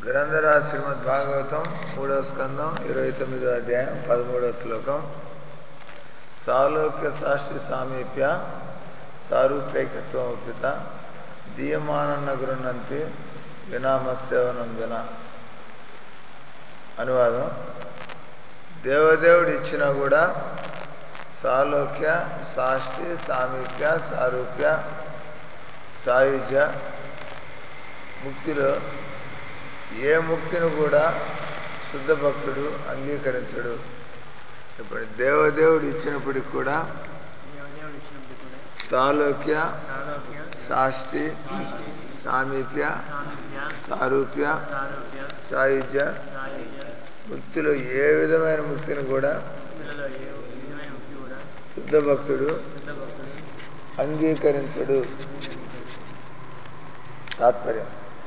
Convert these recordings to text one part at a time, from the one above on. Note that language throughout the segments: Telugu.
గ్రంథరా శ్రీమద్ భాగవతం మూడవ స్కందం ఇరవై తొమ్మిదో అధ్యాయం పదమూడవ శ్లోకం సాలోక్య సాక్షి సామీప్య సారూప్యకత్వముపిత దీయమానన్న గృహంతి వినామసేవనం జన అనువాదం దేవదేవుడు ఇచ్చినా కూడా సాలోక్య సాష్టి సామీప్య సారూప్య సాయుజ్య ముక్తిలో ఏ ముక్తిని కూడా శుద్ధ భక్తుడు అంగీకరించడు ఇప్పుడు దేవదేవుడు ఇచ్చినప్పటికి కూడా దేవదేవుడు ఇచ్చినప్పుడు కూడా సాలోక్య సాలోక్య సాష్టి సామీప్య సామీప్య సారూప్య సారూప్య సాయుజ్య సాయుధ్య ముక్తిలో ఏ విధమైన ముక్తిని కూడా ముక్తులలో ఏ విధమైన ముక్తి కూడా శుద్ధ భక్తుడు శుద్ధ భక్తుడు అంగీకరించడు తాత్పర్యం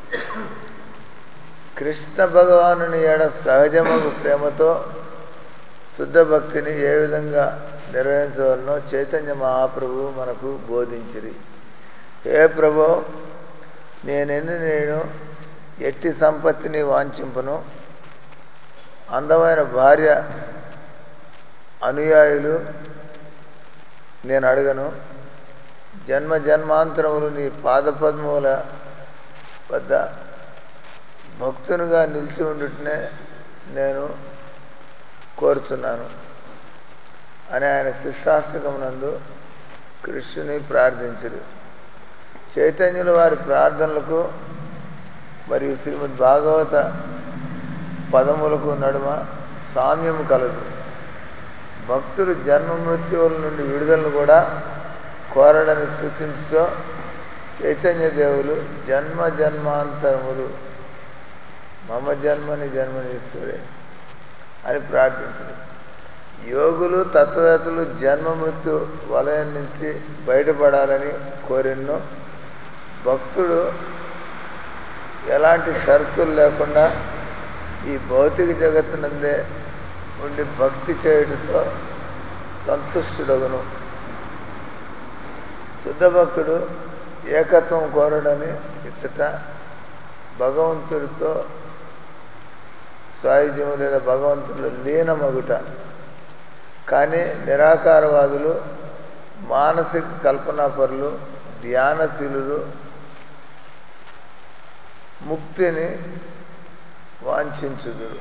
కృష్ణ భగవానుని ఎడ సహజమగు ప్రేమతో శుద్ధ భక్తిని ఏ విధంగా నిర్వహించవలనో చైతన్య మహాప్రభు మనకు బోధించిరి ఏ ప్రభు నేనెన్ని నేను ఎట్టి సంపత్తిని వాంఛింపను అందమైన భార్య అనుయాయులు నేను అడగను జన్మ జన్మాంతరములు నీ పాదపద్మముల వద్ద భక్తునిగా నిలిచి ఉండుటనే నేను కోరుతున్నాను అని ఆయన శిష్టాష్టకమునందు కృష్ణుని ప్రార్థించరు చైతన్యుల వారి ప్రార్థనలకు మరియు శ్రీమద్ భాగవత పదములకు నడుమ సామ్యము కలదు భక్తులు జన్మ మృత్యువుల నుండి విడుదలను కూడా కోరడని సూచించుతో చైతన్య దేవులు జన్మ జన్మాంతరములు మమ జన్మని జన్మనిస్తుడే అని ప్రార్థించరు యోగులు తత్వవేత్తలు జన్మ మృత్యు వలయం నుంచి బయటపడాలని కోరినో భక్తుడు ఎలాంటి షరతులు లేకుండా ఈ భౌతిక జగత్తునందే ఉండి భక్తి చేయడంతో సంతుష్టుడగును శుద్ధ భక్తుడు ఏకత్వం కోరడని ఇచ్చట భగవంతుడితో సాయుధ్యం లేదా భగవంతుడు లీనమగుట కానీ నిరాకారవాదులు మానసిక కల్పనాపరులు ధ్యానశీలులు ముక్తిని వాంఛించుదురు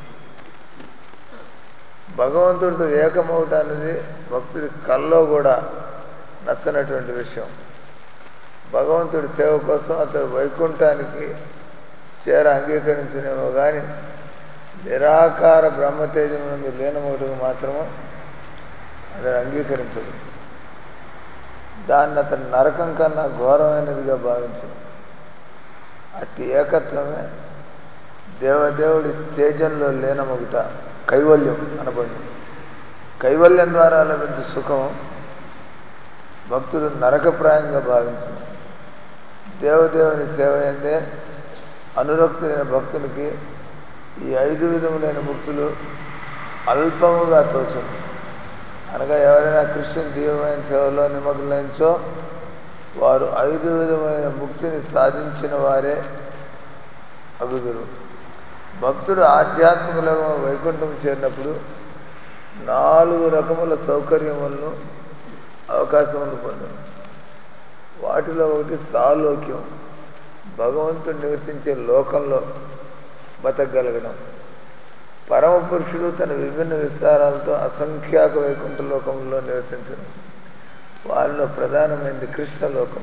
భగవంతుడితో ఏకమవుట అనేది భక్తుడి కల్లో కూడా నచ్చనటువంటి విషయం భగవంతుడి సేవ కోసం అతడు వైకుంఠానికి చేర అంగీకరించినేమో కానీ నిరాకార బ్రహ్మతేజం నుండి లీనమవుటకు మాత్రము అతడు అంగీకరించడు దాన్ని అతను నరకం కన్నా ఘోరమైనదిగా భావించడు అట్టి ఏకత్వమే దేవదేవుడి తేజంలో లీనమొకట కైవల్యం అనబడి కైవల్యం ద్వారా లభించే సుఖం భక్తుడు నరకప్రాయంగా భావించింది దేవదేవుని సేవ అయిందే అనురక్తులైన భక్తునికి ఈ ఐదు విధములైన ముక్తులు అల్పముగా తోచును అనగా ఎవరైనా కృష్ణుని దీవమైన సేవలో నిమగ్నయించో వారు ఐదు విధమైన ముక్తిని సాధించిన వారే అగుదురు భక్తుడు ఆధ్యాత్మిక లోకం వైకుంఠం చేరినప్పుడు నాలుగు రకముల సౌకర్యములను అవకాశములు పొందను వాటిలో ఒకటి సాలోక్యం భగవంతుడు నివసించే లోకంలో బతకగలగడం పరమ పురుషుడు తన విభిన్న విస్తారాలతో అసంఖ్యాక వైకుంఠ లోకంలో నివసించడం వారిలో ప్రధానమైనది కృష్ణలోకం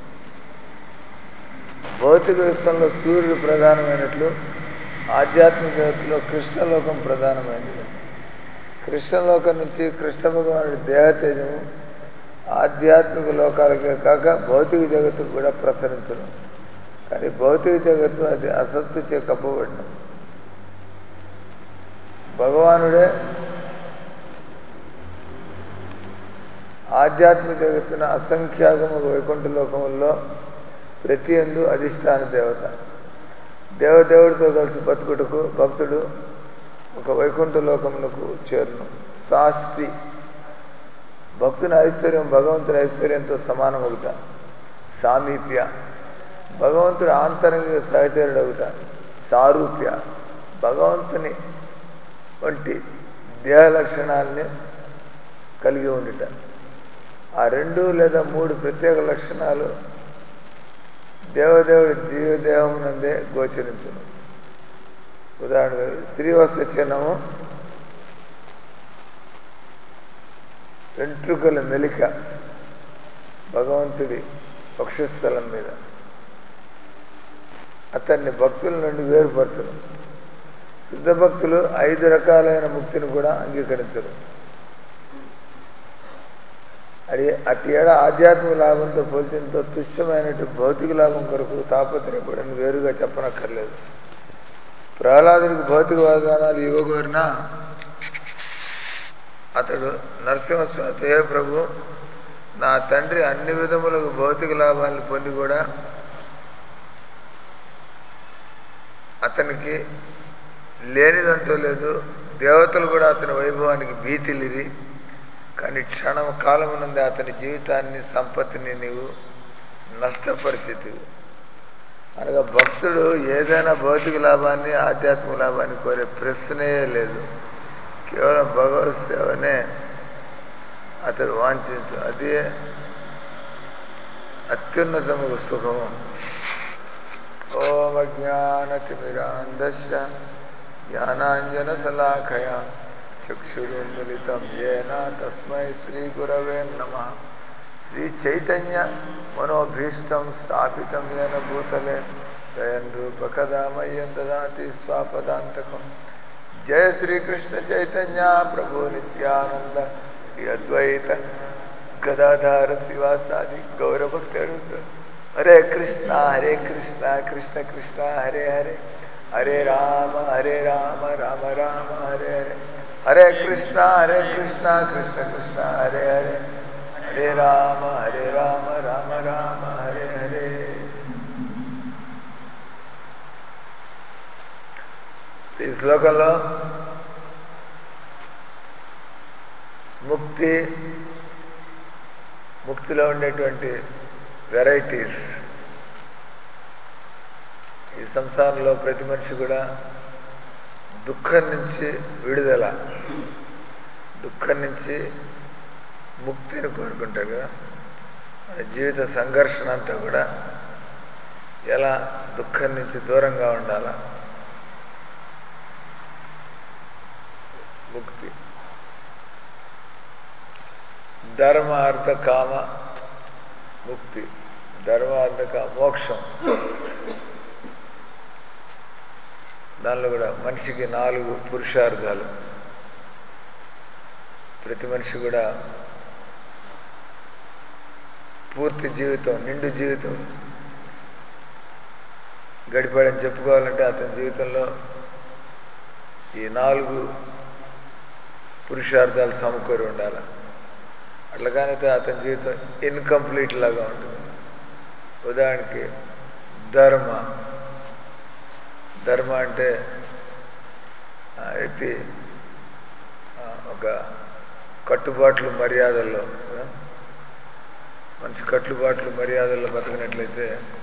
భౌతిక విశ్వంలో సూర్యుడు ప్రధానమైనట్లు ఆధ్యాత్మిక జగత్తులో కృష్ణలోకం ప్రధానమైనది కృష్ణలోకం నుంచి కృష్ణ భగవానుడి దేహతేజము ఆధ్యాత్మిక లోకాలకే కాక భౌతిక జగత్తుకు కూడా ప్రసరించడం కానీ భౌతిక జగత్తు అది అసత్తుచే కప్పబడిన భగవానుడే ఆధ్యాత్మిక జగత్తున అసంఖ్యాకము వైకుంఠ లోకముల్లో ప్రతి ఎందు అధిష్టాన దేవత దేవదేవుడితో కలిసి బతుకుటకు భక్తుడు ఒక వైకుంఠ లోకములకు చేరును సాష్టి భక్తుని ఐశ్వర్యం భగవంతుని ఐశ్వర్యంతో సమానమగుట సామీప్య భగవంతుడు ఆంతరంగిక సహచరుడవుట సారూప్య భగవంతుని వంటి దేహ లక్షణాలని కలిగి ఉండుట ఆ రెండు లేదా మూడు ప్రత్యేక లక్షణాలు దేవదేవుడి దివ్యదేహమునందే గోచరించును ఉదాహరణ శ్రీవత్స చిహ్నము వెంట్రుకల మెలిక భగవంతుడి వక్షస్థలం మీద అతన్ని భక్తుల నుండి వేరుపరచరు శుద్ధ భక్తులు ఐదు రకాలైన ముక్తిని కూడా అంగీకరించరు అది అట్టి ఏడ ఆధ్యాత్మిక లాభంతో పోల్చినంత తుచ్చమైనట్టు భౌతిక లాభం కొరకు తాపత్రయపడని వేరుగా చెప్పనక్కర్లేదు ప్రహ్లాదుడికి భౌతిక వాగ్దానాలు ఇవ్వగోరినా అతడు నరసింహస్వామి ఏ ప్రభు నా తండ్రి అన్ని విధములకు భౌతిక లాభాలను పొంది కూడా అతనికి లేనిదంటూ లేదు దేవతలు కూడా అతని వైభవానికి భీతిలిరి కానీ క్షణం కాలమునందే అతని జీవితాన్ని సంపత్తిని నీవు నష్టపరిచితివి అనగా భక్తుడు ఏదైనా భౌతిక లాభాన్ని ఆధ్యాత్మిక లాభాన్ని కోరే ప్రశ్నే లేదు కేవలం భగవత్ సేవనే అతడు వాంఛించు అదే అత్యున్నతముకు సుఖము ఓం అజ్ఞానతిమిరాంధశ్చ జ్ఞానాంజనశలాఖయ చక్షురున్మిళితం ఏన తస్మై శ్రీగురవే నమ శ్రీచైతన్య మనోభీష్టం స్థాపితం ఏన భూతలే స్వయం రూపకదా మయ్యం దదాతి స్వాపదాంతకం జయ శ్రీకృష్ణ చైతన్య ప్రభు నిత్యానంద శ్రీ అద్వైత గదాధార శ్రీవాసాది గౌరభక్తరుద్ర హరే కృష్ణ హరే కృష్ణ కృష్ణ కృష్ణ హరే హరే హరే రామ హరే రామ రామ రామ హరే హరే హరే కృష్ణ హరే కృష్ణ కృష్ణ కృష్ణ హరే హరే హరే రామ హరే రామ రామ రామ హరే హరే ఈ శ్లోకంలో ముక్తి ముక్తిలో ఉండేటువంటి వెరైటీస్ ఈ సంసారంలో ప్రతి మనిషి కూడా దుఃఖం నుంచి విడుదల దుఃఖం నుంచి ముక్తిని కోరుకుంటాడు కదా మన జీవిత సంఘర్షణ అంతా కూడా ఎలా దుఃఖం నుంచి దూరంగా ఉండాలా ముక్తి ధర్మ అర్థ కామ ముక్తి ధర్మ అర్థ కామ మోక్షం దానిలో కూడా మనిషికి నాలుగు పురుషార్థాలు ప్రతి మనిషి కూడా పూర్తి జీవితం నిండు జీవితం గడిపాడని చెప్పుకోవాలంటే అతని జీవితంలో ఈ నాలుగు పురుషార్థాలు సమకూరి ఉండాలి అట్లాగానైతే అతని జీవితం ఇన్కంప్లీట్ లాగా ఉంటుంది ఉదాహరణకి ధర్మ ధర్మ అంటే ఆ వ్యక్తి ఆ, ఒక కట్టుబాట్లు మర్యాదల్లో ఆ, మనిషి కట్టుబాట్లు మర్యాదల్లో బతికినట్లయితే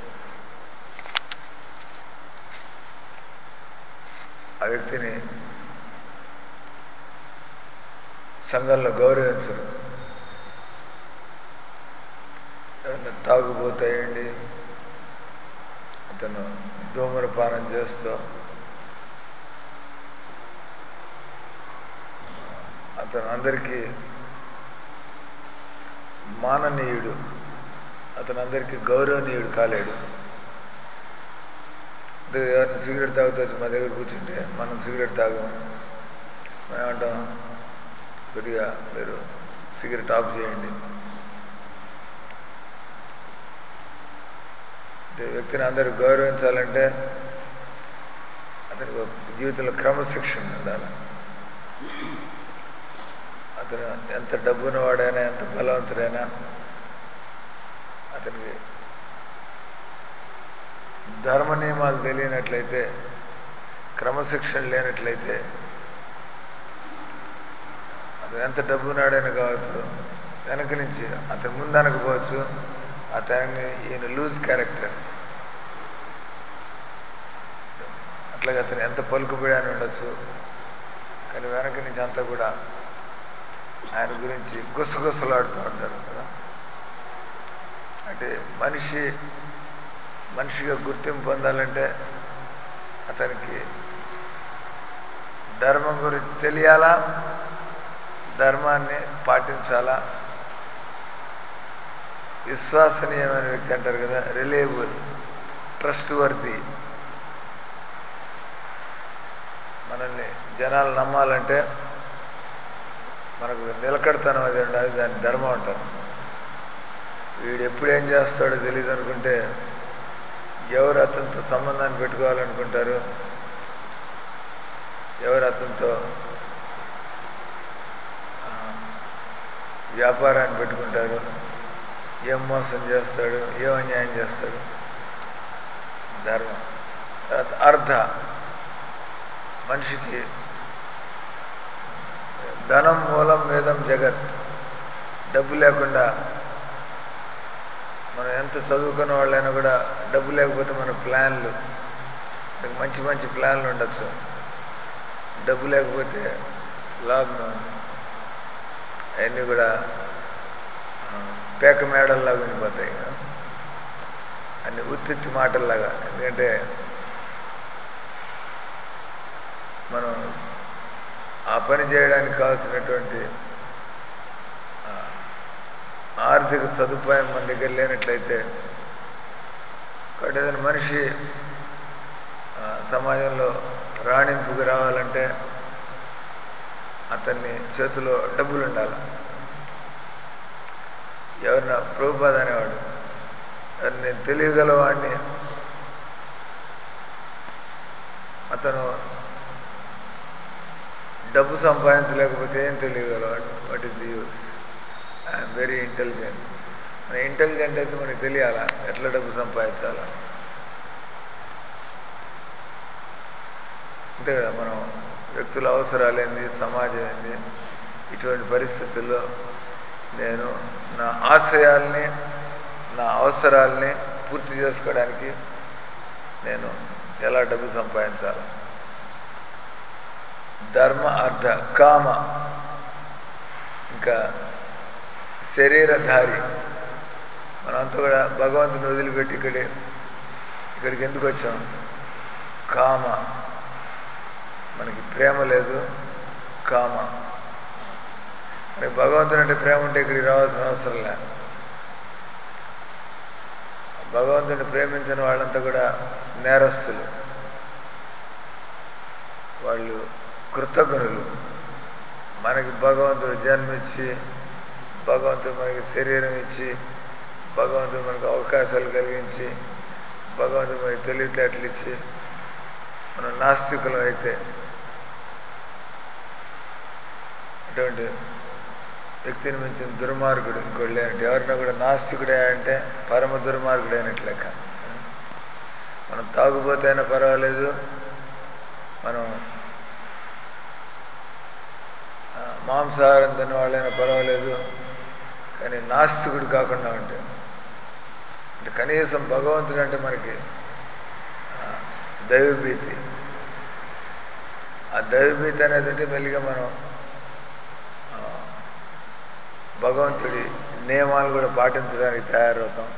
ఆ వ్యక్తిని సంఘంలో గౌరవించరు ఏమన్నా తాగుబోతాయండి అతను ధూమరపానం చేస్తూ అతను అందరికీ మాననీయుడు అతను అందరికీ గౌరవనీయుడు కాలేడు అంటే ఎవరైనా సిగరెట్ తాగుతూ వచ్చి మా దగ్గర కూర్చుంటే మనం సిగరెట్ తాగం మనం ఏమంటాం కొద్దిగా మీరు సిగరెట్ ఆఫ్ చేయండి అంటే వ్యక్తిని అందరూ గౌరవించాలంటే అతనికి ఒక జీవితంలో క్రమశిక్షణ ఉండాలి అతను ఎంత డబ్బున్నవాడైనా ఎంత బలవంతుడైనా అతనికి ధర్మ నియమాలు తెలియనట్లయితే క్రమశిక్షణ లేనట్లయితే అతను ఎంత డబ్బున్నాడైనా కావచ్చు వెనక నుంచి అతను ముందు అనకపోవచ్చు అతన్ని ఈయన లూజ్ క్యారెక్టర్ అట్లాగే అతను ఎంత పలుకుబడి అని ఉండొచ్చు కానీ వెనక నుంచి అంతా కూడా ఆయన గురించి గుసగుసలాడుతూ ఉంటారు కదా అంటే మనిషి మనిషిగా గుర్తింపు పొందాలంటే అతనికి ధర్మం గురించి తెలియాలా ధర్మాన్ని పాటించాలా విశ్వసనీయమైన వ్యక్తి అంటారు కదా రిలేబుల్ ట్రస్ట్ వర్ది మనల్ని జనాలు నమ్మాలంటే మనకు నిలకడతనం అది ఉండాలి దాన్ని ధర్మం అంటారు వీడు ఎప్పుడు ఏం చేస్తాడో తెలియదు అనుకుంటే ఎవరు అతనితో సంబంధాన్ని పెట్టుకోవాలనుకుంటారు ఎవరు అతనితో ఆ, వ్యాపారాన్ని పెట్టుకుంటారు ఏం మోసం చేస్తాడు ఏం అన్యాయం చేస్తాడు ధర్మం తర్వాత అర్ధ మనిషికి ధనం మూలం వేదం జగత్ డబ్బు లేకుండా మనం ఎంత చదువుకున్న వాళ్ళైనా కూడా డబ్బు లేకపోతే మన ప్లాన్లు మనకి మంచి మంచి ప్లాన్లు ఉండొచ్చు డబ్బు లేకపోతే లాభం ఉంది అవన్నీ కూడా ఆ, పేక మేడల్లాగా ఉండిపోతాయి కదా. అన్ని ఉత్తిత్తి మాటల్లాగా ఎందుకంటే మనం ఆ పని చేయడానికి కావాల్సినటువంటి ఆ, ఆర్థిక సదుపాయం మన దగ్గర లేనట్లయితే కాబట్టి ఏదైనా మనిషి ఆ, సమాజంలో రాణింపుకు రావాలంటే అతన్ని చేతిలో డబ్బులు ఉండాలి ఎవరిన ప్రభుపాద అనేవాడు ఎవరిని నేను తెలియగలవాడిని అతను డబ్బు సంపాదించలేకపోతే ఏం తెలియగలవాడు what is the use I'm very intelligent మన ఇంటెలిజెంట్ అయితే మనకి తెలియాలా ఎట్లా డబ్బు సంపాదించాలా అంతే కదా మనం వ్యక్తుల అవసరాలు ఏంది సమాజం ఏంది ఇటువంటి పరిస్థితుల్లో నేను నా ఆశయాల్ని నా అవసరాల్ని పూర్తి చేసుకోవడానికి నేను ఎలా డబ్బు సంపాదించాలి ధర్మ అర్థ కామ ఇంకా శరీరధారి మనంతా కూడా భగవంతుని వదిలిపెట్టి ఇక్కడే ఇక్కడికి ఎందుకు వచ్చాం కామ మనకి ప్రేమ లేదు కామ మనకి భగవంతుని అంటే ప్రేమ ఉంటే ఇక్కడికి రావాల్సిన అవసరం లే భగవంతుని ప్రేమించిన వాళ్ళంతా కూడా నేరస్తులు వాళ్ళు కృతజ్ఞులు మనకి భగవంతుడు జన్మించి భగవంతుడు మనకి శరీరం ఇచ్చి భగవంతుడు మనకు అవకాశాలు కలిగించి భగవంతుడు మనకి తెలివితేటలు ఇచ్చి మనం నాస్తికులం అయితే అటువంటి వ్యక్తిని మించిన దుర్మార్గుడు ఇంకోళ్ళే అంటే ఎవరైనా కూడా నాస్తికుడే అంటే పరమ దుర్మార్గుడు అయినట్టు లెక్క మనం తాగుబోతైనా పర్వాలేదు మనం ఆ, మాంసాహారం తిన్న వాళ్ళైనా పర్వాలేదు కానీ నాస్తికుడు కాకుండా ఉంటే అంటే కనీసం భగవంతుడు అంటే మనకి ఆ, దైవభీతి ఆ దైవభీతి అనేది ఉంటే మెల్లిగా మనం ఆ, భగవంతుడి నియమాలు కూడా పాటించడానికి తయారవుతాం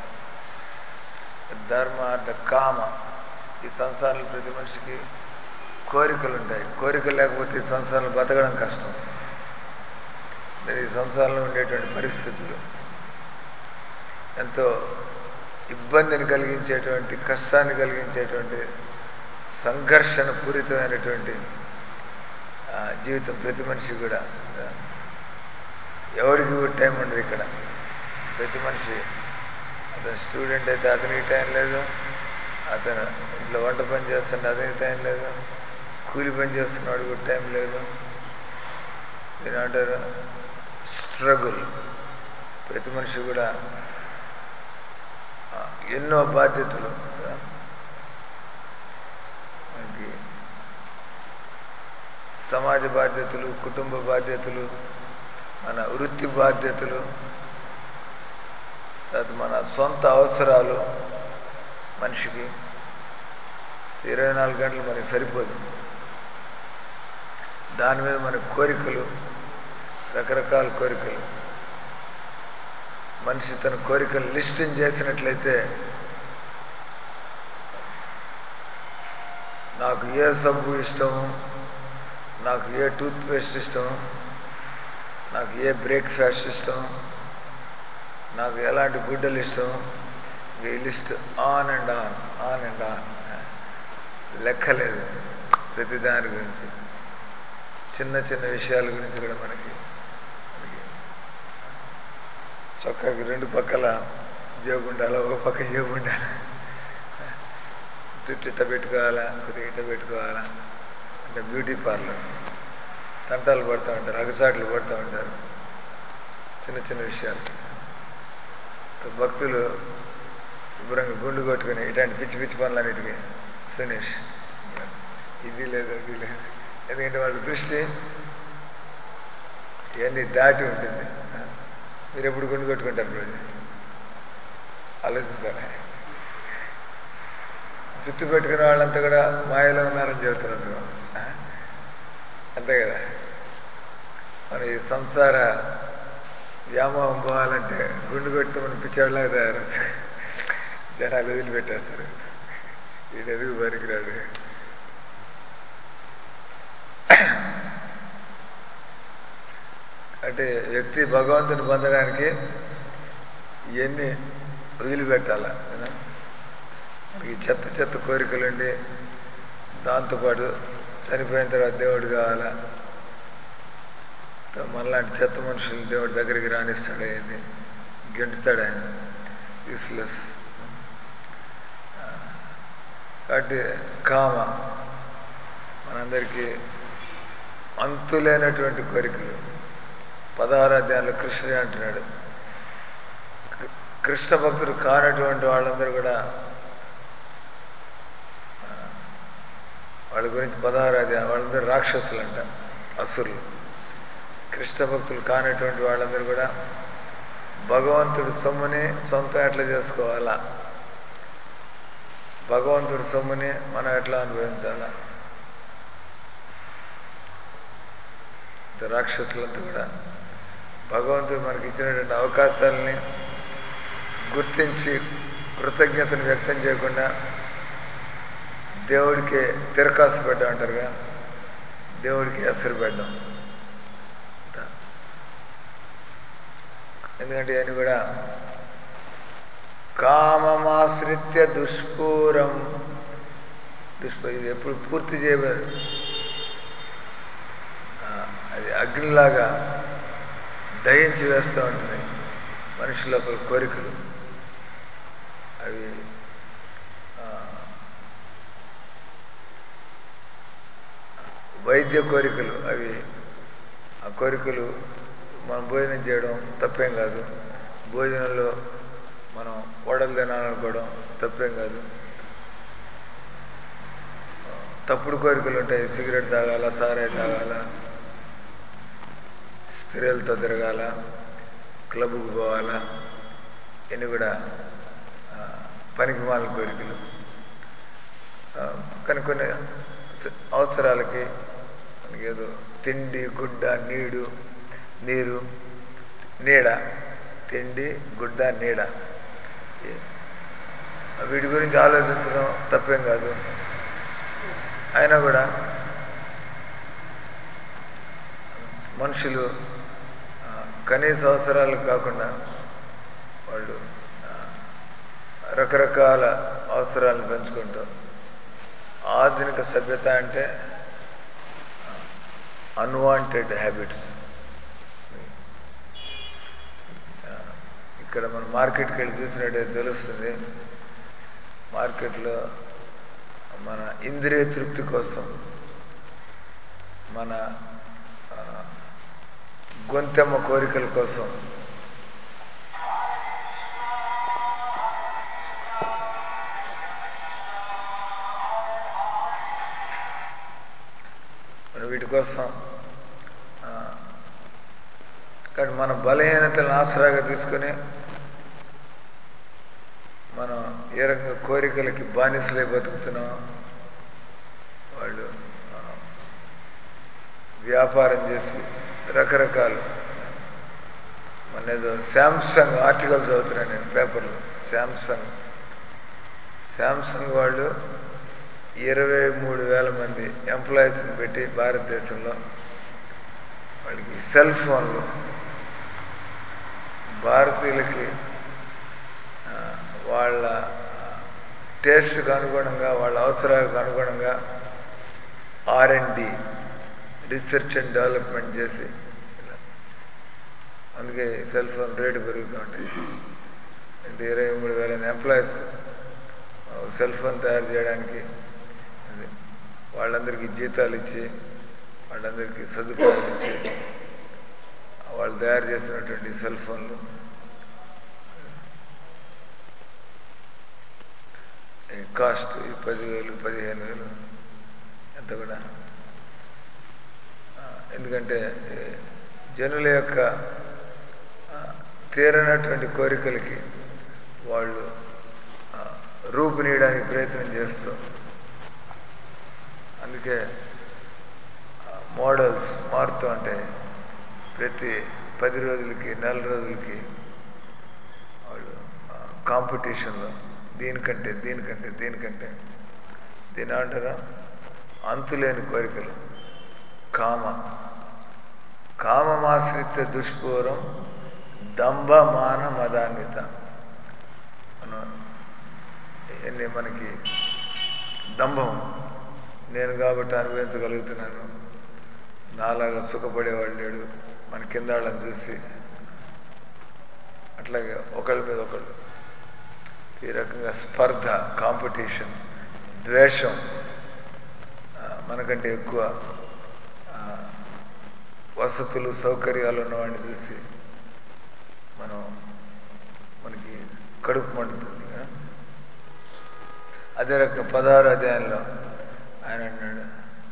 ధర్మ అర్థ కామ ఈ సంసారంలో ప్రతి మనిషికి కోరికలు ఉంటాయి కోరికలు లేకపోతే ఈ సంసారంలో బతకడం కష్టం మరి ఈ సంసారంలో ఉండేటువంటి పరిస్థితులు ఎంతో ఇబ్బందిని కలిగించేటువంటి కష్టాన్ని కలిగించేటువంటి సంఘర్షణ పూరితమైనటువంటి ఆ, జీవితం ప్రతి మనిషి కూడా ఎవరికి కూడా టైం ఉండదు ఇక్కడ ప్రతి మనిషి అతను స్టూడెంట్ అయితే అతనికి టైం లేదు అతను ఇంట్లో వంట పని చేస్తుంటే అతనికి టైం లేదు కూలి పని చేస్తున్నాడు కూడా టైం లేదు దీని అంటారు స్ట్రగుల్ ప్రతి మనిషి కూడా ఆ, ఎన్నో బాధ్యతలు కదా. మనకి సమాజ బాధ్యతలు కుటుంబ బాధ్యతలు మన వృత్తి బాధ్యతలు తర్వాత మన సొంత అవసరాలు మనిషికి ఇరవై నాలుగు గంటలు మనకి సరిపోదు దాని మీద మన కోరికలు రకరకాల కోరికలు మనిషి తన కోరికలు లిస్టింగ్ చేసినట్లయితే నాకు ఏ సబ్బు ఇష్టము నాకు ఏ టూత్ పేస్ట్ ఇష్టం నాకు ఏ బ్రేక్ఫాస్ట్ ఇష్టం నాకు ఎలాంటి గుడ్డలు ఇష్టం ఈ list on and on on and on లెక్కలేదు ప్రతి దాని గురించి చిన్న చిన్న విషయాల గురించి కూడా మనకి మనకి చొక్కాకి రెండు పక్కల జేబు ఉండాలి ఒక పక్క జేబు ఉండాలి జుట్టు ఇట్ట పెట్టుకోవాలా కొద్దిగా ఇట్ట పెట్టుకోవాలా అంటే బ్యూటీ పార్లర్ తంటాలు పడుతూ ఉంటారు అగసాట్లు పడుతూ ఉంటారు చిన్న చిన్న విషయాలు భక్తులు శుభ్రంగా గుండు కొట్టుకుని ఇట్లాంటి పిచ్చి పిచ్చి పనులన్నిటికీ ఫినిష్ ఇది లేదు అది లేదు ఎందుకంటే వాళ్ళ దృష్టి ఇవన్నీ దాటి ఉంటుంది మీరు ఎప్పుడు గుండు కొట్టుకుంటారు రోజు ఆలోచించారా జుట్టు పెట్టుకున్న వాళ్ళంతా కూడా మాయలో ఉన్నారని చెబుతున్నారు అంతే కదా మన ఈ సంసార వ్యామోహం పోవాలంటే గుండు కొడితే మనం పిచ్చాడులాగా తయారవుతారు జనాలు వదిలిపెట్టేస్తారు వీడు ఎదుగు పనికిరాడు అంటే వ్యక్తి భగవంతుని పొందడానికి ఇవన్నీ వదిలిపెట్టాల కదా? మనకి చెత్త చెత్త కోరికలుండి దాంతోపాటు చనిపోయిన తర్వాత దేవుడు కావాలా మనలాంటి చెత్త మనుషులు దేవుడి దగ్గరికి రాణిస్తాడు ఆయన్ని గెంటుతాడు ఆయన యూస్లెస్ కాబట్టి కామ మనందరికీ అంతులేనటువంటి కోరికలు పదహారు అధ్యాయంలో కృష్ణుడే అంటున్నాడు కృ- కృష్ణ భక్తులు కానటువంటి వాళ్ళందరూ కూడా ఆ, వాళ్ళ గురించి పదహారు అధ్యాయం వాళ్ళందరూ రాక్షసులు అంట అసురులు కృష్ణ భక్తులు కానటువంటి వాళ్ళందరూ కూడా భగవంతుడి సొమ్ముని సొంతం ఎట్లా చేసుకోవాలా భగవంతుడి సొమ్ముని మనం ఎట్లా అనుభవించాలా ఇంత రాక్షసులంతా కూడా భగవంతుడు మనకి ఇచ్చినటువంటి అవకాశాలని గుర్తించి కృతజ్ఞతను వ్యక్తం చేయకుండా దేవుడికి తిరకాసు పెట్టడం అంటారుగా దేవుడికి ఎసరు పెట్టడం ఎందుకంటే ఆయన కూడా కామమాశ్రిత్య దుష్పూరం దుష్ప ఇది ఎప్పుడు పూర్తి చేయబడదు ఆ, అది అగ్నిలాగా దహించి వేస్తూ ఉంటుంది మనిషి లోపల కోరికలు అవి ఆ, వైద్య కోరికలు అవి ఆ కోరికలు మనం భోజనం చేయడం తప్పేం కాదు భోజనంలో మనం వడలు తినాలనుకోవడం తప్పేం కాదు తప్పుడు కోరికలు ఉంటాయి సిగరెట్ తాగాల సారాయి తాగాల స్త్రీలతో తిరగాల క్లబ్కు పోవాలా ఇవన్నీ కూడా ఆ, పనికి మాలిన కోరికలు ఆ, కానీ కొన్ని స- అవసరాలకి మనకి ఏదో తిండి గుడ్డ నీడు నీరు నీడ తిండి గుడ్డ నీడ ఈ- వీటి గురించి ఆలోచించడం తప్పేం కాదు అయినా కూడా మనుషులు ఆ, కనీస అవసరాలకు కాకుండా వాళ్ళు ఆ, రకరకాల అవసరాలను పెంచుకుంటూ ఆధునిక సభ్యత అంటే అన్వాంటెడ్ హ్యాబిట్స్ ఇక్కడ మనం మార్కెట్కి వెళ్ళి చూసినట్టయితే తెలుస్తుంది మార్కెట్లో మన ఇంద్రియ తృప్తి కోసం మన ఆ, గొంతెమ్మ కోరికల కోసం మరి వీటి కోసం ఆ, కానీ మన బలహీనతలను ఆసరాగా తీసుకొని మనం ఏ రకంగా కోరికలకి బానిసలై బతుకుతున్నాం వ్యాపారం చేసి రకరకాలు మన ఏదో శాంసంగ్ ఆర్టికల్ చదువుతున్నాను నేను పేపర్లో శాంసంగ్ శాంసంగ్ వాళ్ళు ఇరవై మూడు వేల మంది ఎంప్లాయీస్ని పెట్టి భారతదేశంలో వాళ్ళకి సెల్ ఫోన్లు భారతీయులకి ఆ, వాళ్ళ టేస్ట్కి అనుగుణంగా వాళ్ళ అవసరాలకు అనుగుణంగా R and D research and development చేసి ఇలా. అందుకే సెల్ ఫోన్ రేటు పెరుగుతూ ఉంటాయి అంటే ఇరవై మూడు వేల ఎంప్లాయీస్ సెల్ ఫోన్ తయారు చేయడానికి అది వాళ్ళందరికీ జీతాలు ఇచ్చి వాళ్ళందరికీ సదుపాయాలు ఇచ్చి వాళ్ళు తయారు చేసినటువంటి సెల్ ఫోన్లు ఈ కాస్ట్ ఈ పదివేలు పదిహేను వేలు ఎంత కూడా ఆ, ఎందుకంటే ఈ జనుల యొక్క ఆ, తీరనటువంటి కోరికలకి వాళ్ళు ఆ, రూపునీయడానికి ప్రయత్నం చేస్తూ అందుకే మోడల్స్ మారుతూ ఉంటాయి ప్రతి పది రోజులకి నెల రోజులకి వాళ్ళు కాంపిటీషన్లో దీనికంటే దీనికంటే దీనికంటే దీని అంటారా అంతులేని కోరికలు కామ కామమాశ్రిత దుష్పూరం దంభ మాన మదాన్విత మనం ఎన్ని మనకి దంభం నేను కాబట్టి అనుభవించగలుగుతున్నాను నాలాగా సుఖపడేవాడు లేడు మన కింద వాళ్ళని చూసి అట్లాగే ఒకళ్ళ మీద ఒకళ్ళు ఈ రకంగా స్పర్ధ కాంపిటీషన్ ద్వేషం ఆ, మనకంటే ఎక్కువ ఆ, వసతులు సౌకర్యాలు ఉన్నవాడిని చూసి మనం మనకి కడుపు మండుతుంది కదా? అదే రకంగా పదహారు అధ్యాయంలో ఆయన అన్నాడు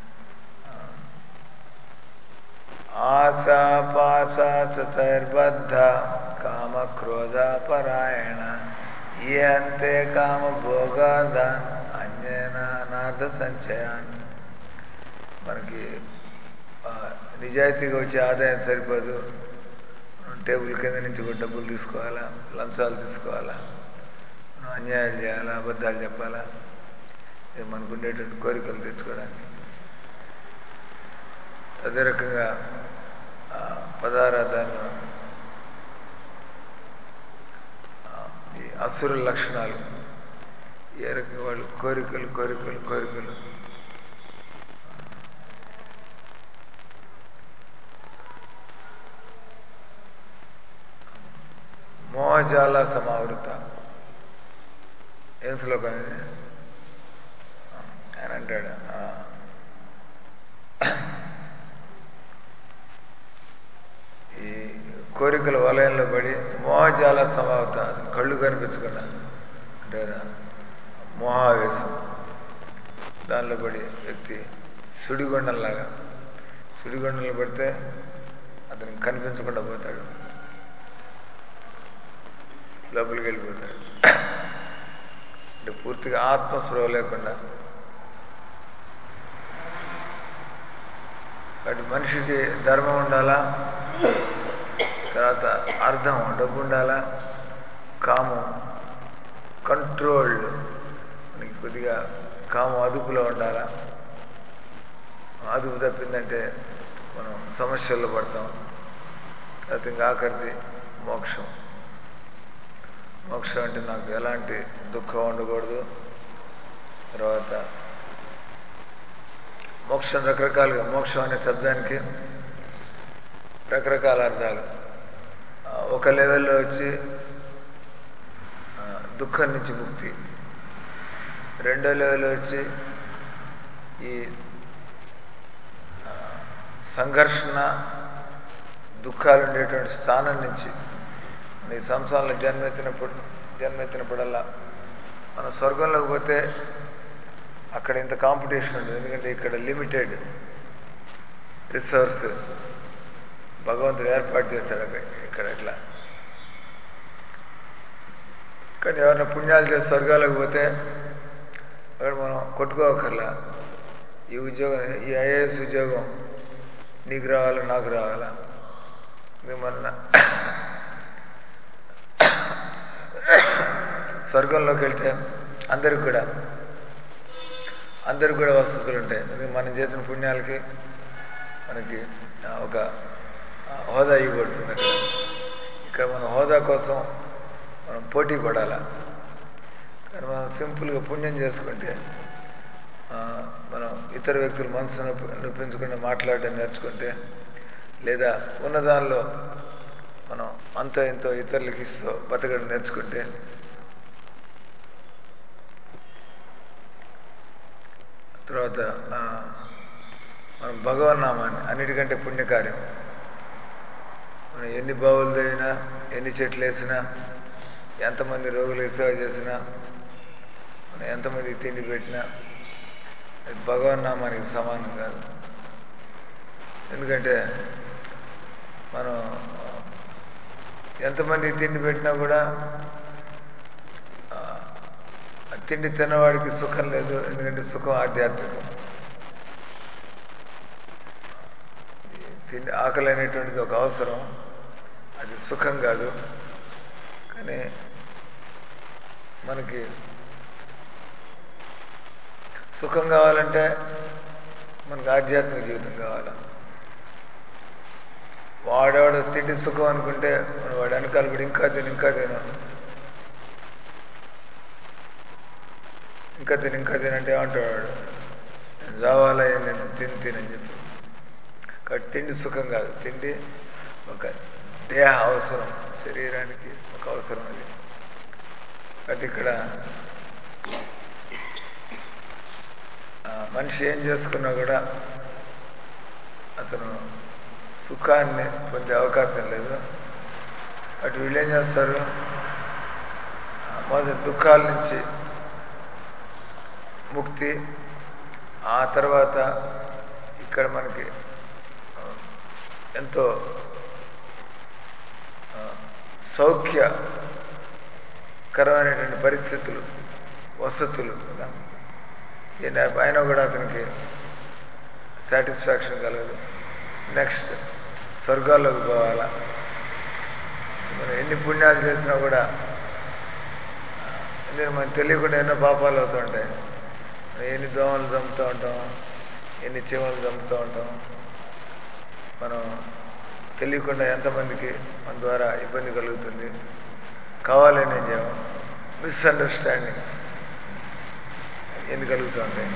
ఆశాపాశతైర్బద్ధ కామ క్రోధ పరాయణ ఏ అంతే కామ భోగాదాన్ అన్యేన నాథ సంచయాన్ మనకి ఆ, నిజాయితీగా వచ్చే ఆదాయం సరిపోదు మనం టేబుల్ కింద నుంచి కూడా డబ్బులు తీసుకోవాలా లంచాలు తీసుకోవాలా మనం అన్యాయాలు చేయాలా అబద్ధాలు చెప్పాలా ఇది మనకు ఉండేటువంటి కోరికలు తెచ్చుకోవడానికి అదే రకంగా ఆ, పదార్థాలు ఈ అసురుల లక్షణాలు ఏ రకంగా వాళ్ళు కోరికలు కోరికలు కోరికలు మోహజాల సమావృత ఏం శ్లోకం ఇది ఆయన అంటాడు ఆ, ఈ కోరికల వలయంలో పడి మోహజాల సమావత కళ్ళు కనిపించకుండా అంటే కదా, మోహావేశం దానిలో పడి వ్యక్తి సుడిగుండంలాగా సుడిగుండంలో పడితే అతనికి కనిపించకుండా పోతాడు లోపలికి వెళ్ళిపోతాడు అంటే పూర్తిగా ఆత్మస్పృహ లేకుండా కాబట్టి మనిషికి ధర్మం ఉండాలా తర్వాత అర్థం డబ్బు ఉండాలా కామం కంట్రోల్డ్ మనకి కొద్దిగా కామం అదుపులో ఉండాలా అదుపు తప్పిందంటే మనం సమస్యల్లో పడతాం తర్వాత ఇంకా ఆఖరిది మోక్షం మోక్షం అంటే నాకు ఎలాంటి దుఃఖం ఉండకూడదు తర్వాత మోక్షం రకరకాలుగా మోక్షం అనే శబ్దానికి రకరకాల అర్థాలు ఆ, ఒక లెవెల్లో వచ్చి ఆ, దుఃఖం నుంచి ముక్తి రెండో లెవెల్లో వచ్చి ఈ ఆ, సంఘర్షణ దుఃఖాలు ఉండేటువంటి స్థానం నుంచి ఈ సంసారంలో జన్మెత్తినప్పుడు జన్మెత్తినప్పుడల్లా మనం స్వర్గంలోకి పోతే అక్కడ ఇంత కాంపిటీషన్ ఉండదు ఎందుకంటే ఇక్కడ లిమిటెడ్ రిసోర్సెస్ భగవంతుడు ఏర్పాటు చేశాడు అక్కడ ఇక్కడ ఇట్లా కానీ ఎవరైనా పుణ్యాలు చేసి స్వర్గాలకు పోతే అక్కడ మనం కొట్టుకోకర్లా ఈ ఉద్యోగం ఈ ఐఏఎస్ ఉద్యోగం నీకు రావాలా నాకు రావాలా ఇది మన స్వర్గంలోకి వెళ్తే అందరికి కూడా అందరికి కూడా వసతులు ఉంటాయి ఎందుకంటే మనం చేసిన పుణ్యాలకి మనకి ఆ, ఒక ఆ, హోదా ఇవ్వబడుతుంది అక్కడ ఇక్కడ మన హోదా కోసం మనం పోటీ పడాలా కానీ మనం సింపుల్గా పుణ్యం చేసుకుంటే ఆ, మనం ఇతర వ్యక్తుల మనసు నొప్పి నొప్పించకుండా మాట్లాడడం నేర్చుకుంటే లేదా ఉన్నదానిలో మనం అంతో ఎంతో ఇతరులకి ఇస్తూ బతకడం నేర్చుకుంటే తర్వాత ఆ, మనం భగవన్నామాన్ని అన్నిటికంటే పుణ్యకార్యం మనం ఎన్ని బావులు తవ్వినా ఎన్ని చెట్లు వేసినా ఎంతమంది రోగులకు సేవ చేసినా మనం ఎంతమందికి తిండి పెట్టినా అది భగవన్నామానికి సమానం కాదు ఎందుకంటే మనం ఎంతమందికి తిండి పెట్టినా కూడా ఆ, ఆ తిండి తిన్నవాడికి సుఖం లేదు ఎందుకంటే సుఖం ఆధ్యాత్మికం తిండి ఆకలి అనేటువంటిది ఒక అవసరం అది సుఖం కాదు కానీ మనకి సుఖం కావాలంటే మనకు ఆధ్యాత్మిక జీవితం కావాలి వాడవాడు తిండి సుఖం అనుకుంటే మన వాడు వెనకాల పడి ఇంకా తిని ఇంకా తిను ఇంకా తిని ఇంకా తినంటే ఏమంటాడు వాడు నేను చావాలా నేను తిని తినని చెప్పి కాబట్టి తిండి సుఖం కాదు తిండి ఒక దేహ అవసరం శరీరానికి ఒక అవసరం అది కాబట్టి ఇక్కడ ఆ, మనిషి ఏం చేసుకున్నా కూడా అతను సుఖాన్ని పొందే అవకాశం లేదు అటు వీళ్ళు ఏం చేస్తారు ఆ, మొదటి దుఃఖాల నుంచి ముక్తి ఆ తర్వాత ఇక్కడ మనకి ఆ, ఎంతో ఆ, సౌఖ్యకరమైనటువంటి పరిస్థితులు వసతులు కదా ఈయన అయినా కూడా అతనికి సాటిస్ఫాక్షన్ కలగదు నెక్స్ట్ స్వర్గాల్లోకి పోవాలా మనం ఎన్ని పుణ్యాలు చేసినా కూడా ఆ, ఎందుకంటే మనకు తెలియకుండా ఎన్నో పాపాలు అవుతూ ఉంటాయి మనం ఎన్ని దోమలు చంపుతూ ఉంటాం ఎన్ని చీమలు చంపుతూ ఉంటాం మనం తెలియకుండా ఎంతమందికి మన ద్వారా ఇబ్బంది కలుగుతుంది కావాలని ఏం చేయము మిస్అండర్స్టాండింగ్స్ ఎన్ని కలుగుతూ ఉంటాయి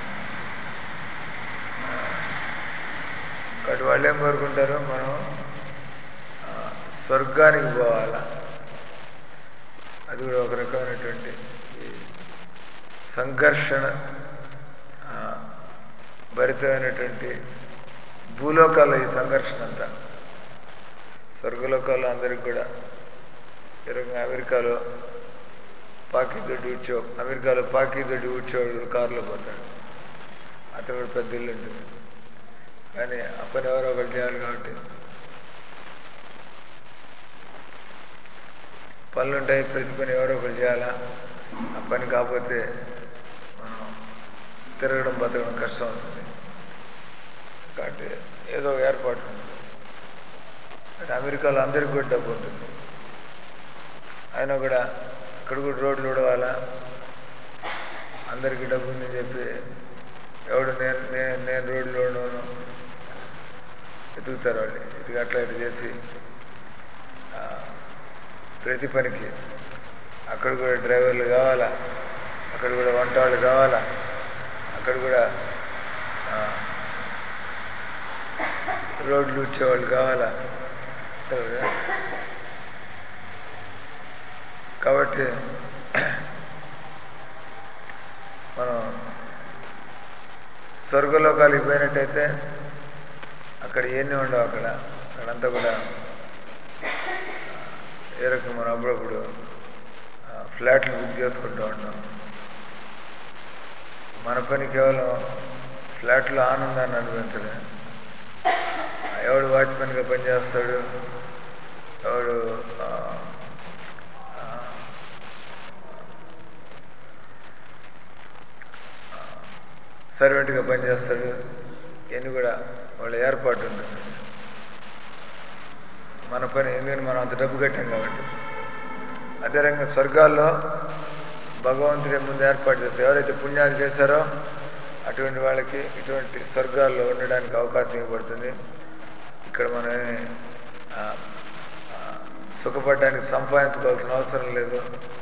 కాబట్టి వాళ్ళు ఏం కోరుకుంటారు మనం ఆ, స్వర్గానికి పోవాలా అది కూడా ఒక రకమైనటువంటి ఈ సంఘర్షణ ఆ, భరితమైనటువంటి భూలోకాల్లో ఈ సంఘర్షణ అంతా స్వర్గలోకాల్లో అందరికి కూడా ఈ రకంగా అమెరికాలో పాకి దొడ్డి ఊడ్చో అమెరికాలో పాకి దొడ్డి ఊడ్చేవాడు కారులో పోతాడు అతను కూడా పెద్ద ఇల్లు ఉంటుంది కానీ ఆ పని ఎవరో ఒకరు చేయాలి కాబట్టి పనులు ఉంటాయి ప్రతి పని ఎవరో ఒకరు చేయాలా ఆ పని కాకపోతే మనం తిరగడం బతకడం కష్టం అవుతుంది కాబట్టి ఏదో ఒక ఏర్పాటు ఉంటుంది అంటే అమెరికాలో అందరికీ కూడా డబ్బు ఉంటుంది అయినా కూడా ఇక్కడ కూడా రోడ్లు ఉడవాలా అందరికీ డబ్బు ఉందని చెప్పి ఎవడు నేను నేను నేను రోడ్లు ఉడవను ఎదుగుతారు వాళ్ళు ఇది అట్లా ఇట్లా చేసి ఆ, ప్రతి పనికి అక్కడ కూడా డ్రైవర్లు కావాలా అక్కడ కూడా వంట వాళ్ళు కావాలా అక్కడ కూడా ఆ, రోడ్లు వచ్చేవాళ్ళు కావాలా కదా? కాబట్టి మనం స్వర్గలోకాలకు పోయినట్టయితే అక్కడ ఎన్ని ఉండవు అక్కడ అక్కడంతా కూడా ఏ రకం మనం అప్పుడప్పుడు ఆ, ఫ్లాట్లు బుక్ చేసుకుంటూ ఉంటాం మన పని కేవలం ఫ్లాట్లో ఆనందాన్ని అనుభవించడమే ఎవడు వాచ్మెన్గా పనిచేస్తాడు ఎవడు ఆ, ఆ, సర్వెంట్గా పనిచేస్తాడు ఇవన్నీ కూడా వాళ్ళ ఏర్పాటు ఉంటుంది మన పని ఎందుకంటే మనం అంత డబ్బు కట్టాం కాబట్టి అదే రంగా స్వర్గాల్లో భగవంతుడే ముందు ఏర్పాటు చేస్తారు ఎవరైతే పుణ్యాలు చేశారో అటువంటి వాళ్ళకి ఇటువంటి స్వర్గాల్లో ఉండడానికి అవకాశం ఇవ్వబడుతుంది ఇక్కడ మనం ఏమీ, ఆ, ఆ, సుఖపడడానికి సంపాదించుకోవాల్సిన అవసరం లేదు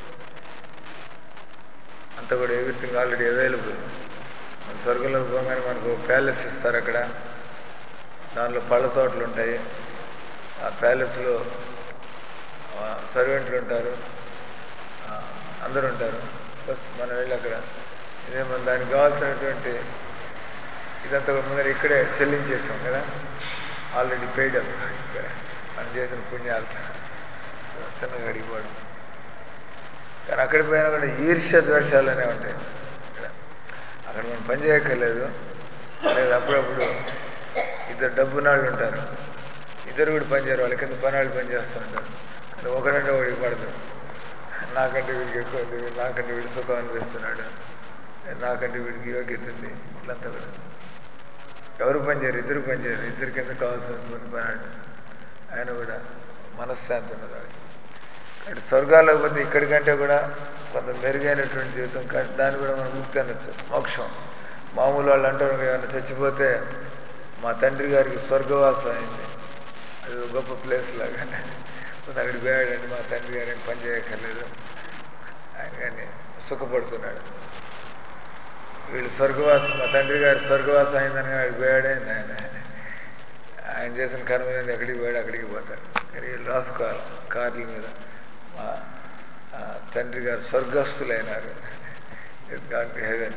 అంతా కూడా ఎవ్రీథింగ్ ఆల్రెడీ అవైలబుల్ మన స్వర్గంలోకి పోగానే మనకు ప్యాలెస్ ఇస్తారు అక్కడ దానిలో పళ్ళ తోటలు ఉంటాయి ఆ ప్యాలెస్లో సర్వెంట్లు ఉంటారు ఆ, అందరూ ఉంటారు బస్ మనం వెళ్ళి అక్కడ ఇదే మన దానికి కావాల్సినటువంటి ఇదంతా కూడా ముందర ఇక్కడే చెల్లించేసాం కదా ఆల్రెడీ పెయిడ్ అప్ మనం చేసిన పుణ్యాలతో చిన్నగా అడిగిపోవడం కానీ అక్కడికి పోయినా కూడా ఈర్ష్య ద్వేషాలనే ఉంటాయి ఇక్కడ అక్కడ మనం పని చేయక్కర్లేదు లేదు అప్పుడప్పుడు ఇద్దరు డబ్బునాళ్ళు ఉంటారు ఇద్దరు కూడా పని చేయరు వాళ్ళ కింద పని వాళ్ళు పని చేస్తూ ఉంటారు కానీ ఒకడంటే వాడికి పడదు నాకంటే వీడికి ఎక్కువ ఉంది వీడు నాకంటే వీడు సుఖం అనిపిస్తున్నాడు నాకంటే వీడికి యోగ్యత ఉంది ఇట్లంతా కూడా ఎవరు పని చేయరు ఇద్దరు పని చేయరు ఇద్దరి కింద కావాల్సిన పని పనాడు ఆయన కూడా మనశ్శాంతి ఉన్నది వాడికి కాబట్టి స్వర్గాలకు పోతే ఇక్కడికంటే కూడా కొంత మెరుగైనటువంటి జీవితం కానీ దాన్ని కూడా మనం ముక్తి అనొచ్చు మోక్షం మామూలు వాళ్ళు అంటారు ఏమైనా చచ్చిపోతే మా తండ్రి గారికి స్వర్గవాసం అయింది అది ఒక గొప్ప ప్లేస్ లాగా కొంత అక్కడికి పోయాడండి మా తండ్రి గారు ఏం పని చేయక్కర్లేదు ఆయన కానీ సుఖపడుతున్నాడు వీళ్ళు స్వర్గవాసం మా తండ్రి గారి స్వర్గవాసం అయిందని అక్కడికి పోయాడేంది ఆయన ఆయన చేసిన కర్మ మీద ఎక్కడికి పోయాడు అక్కడికి పోతాడు కానీ వీళ్ళు రాసుకోవాలి కార్ల మీద మా ఆ, తండ్రి గారు స్వర్గస్థులైనారు హెవెన్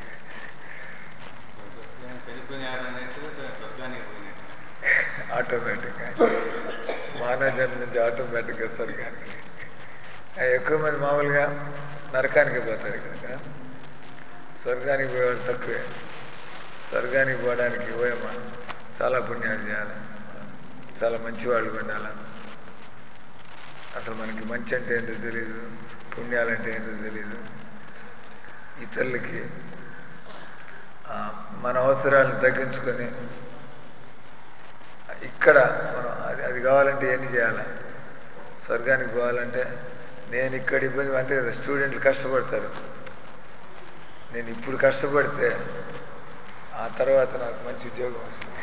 చనిపోయినారు అన్నట్టు స్వర్గానికి పోయినట్టు ఆటోమేటిక్గా మానవ జన్మ నుంచి ఆటోమేటిక్గా స్వర్గానికి ఆ, ఎక్కువ మంది మామూలుగా నరకానికి పోతారు ఇక్కడ కదా. స్వర్గానికి పోయేవాళ్ళు తక్కువే స్వర్గానికి పోవడానికి పోయమ్మా చాలా పుణ్యాలు చేయాలి చాలా మంచి వాళ్ళు ఉండాలి అసలు మనకి మంచి అంటే ఏంటో తెలియదు పుణ్యాలంటే ఏంటో తెలియదు ఇతరులకి ఆ, మన అవసరాలను తగ్గించుకొని ఇక్కడ మనం అది అది కావాలంటే ఏమి చేయాలి స్వర్గానికి పోవాలంటే నేను ఇక్కడ ఇబ్బంది అంతే కదా స్టూడెంట్లు కష్టపడతారు నేను ఇప్పుడు కష్టపడితే ఆ తర్వాత నాకు మంచి ఉద్యోగం వస్తుంది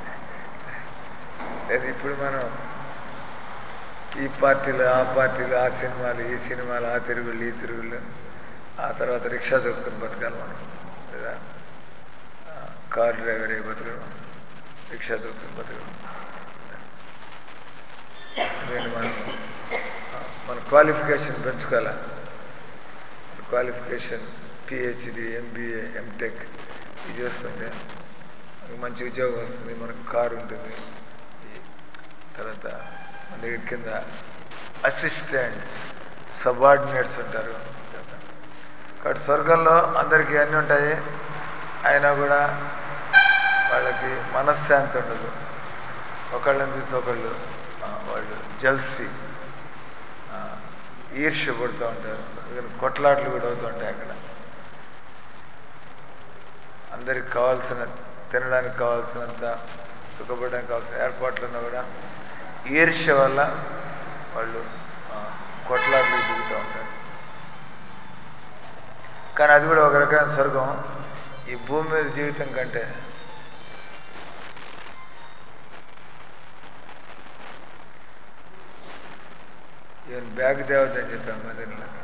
లేదా ఇప్పుడు మనం ఈ పార్టీలు ఆ పార్టీలు ఆ సినిమాలు ఈ సినిమాలు ఆ తిరుగుళ్ళు ఈ తిరుగుళ్ళు ఆ తర్వాత రిక్షా దొక్కుని బతకాలి మనం లేదా ఆ, కార్ డ్రైవర్ అయి బతకడం రిక్షా దొక్కుని బతకడం నేను మనం ఆ, మన క్వాలిఫికేషన్ పెంచుకోవాలి క్వాలిఫికేషన్ పిహెచ్డి ఎంబీఏ ఎంటెక్ ఇది చేసుకుంటే మనకు మంచి ఉద్యోగం వస్తుంది మనకు కారు ఉంటుంది ఈ తర్వాత మన దగ్గర కింద అసిస్టెంట్స్ సబార్డినేట్స్ ఉంటారు కాబట్టి స్వర్గంలో అందరికీ అన్నీ ఉంటాయి అయినా కూడా వాళ్ళకి మనశ్శాంతి ఉండదు ఒకళ్ళని చూసి ఒకళ్ళు ఆ, వాళ్ళు జల్సీ ఈర్ష్య పడుతూ ఉంటారు అందుకని కొట్లాట్లు కూడా అవుతూ ఉంటాయి అక్కడ అందరికి కావాల్సిన తినడానికి కావాల్సినంత సుఖపడడానికి కావాల్సిన ఏర్పాట్లున్నా కూడా ఈర్ష్య వల్ల వాళ్ళు ఆ, కొట్లాట్లు దిగుతూ ఉంటారు కానీ అది కూడా ఒక రకమైన స్వర్గం ఈ భూమి మీద జీవితం కంటే ఈయన బ్యాగ్ దేవత అని చెప్పాను మదీనలోకి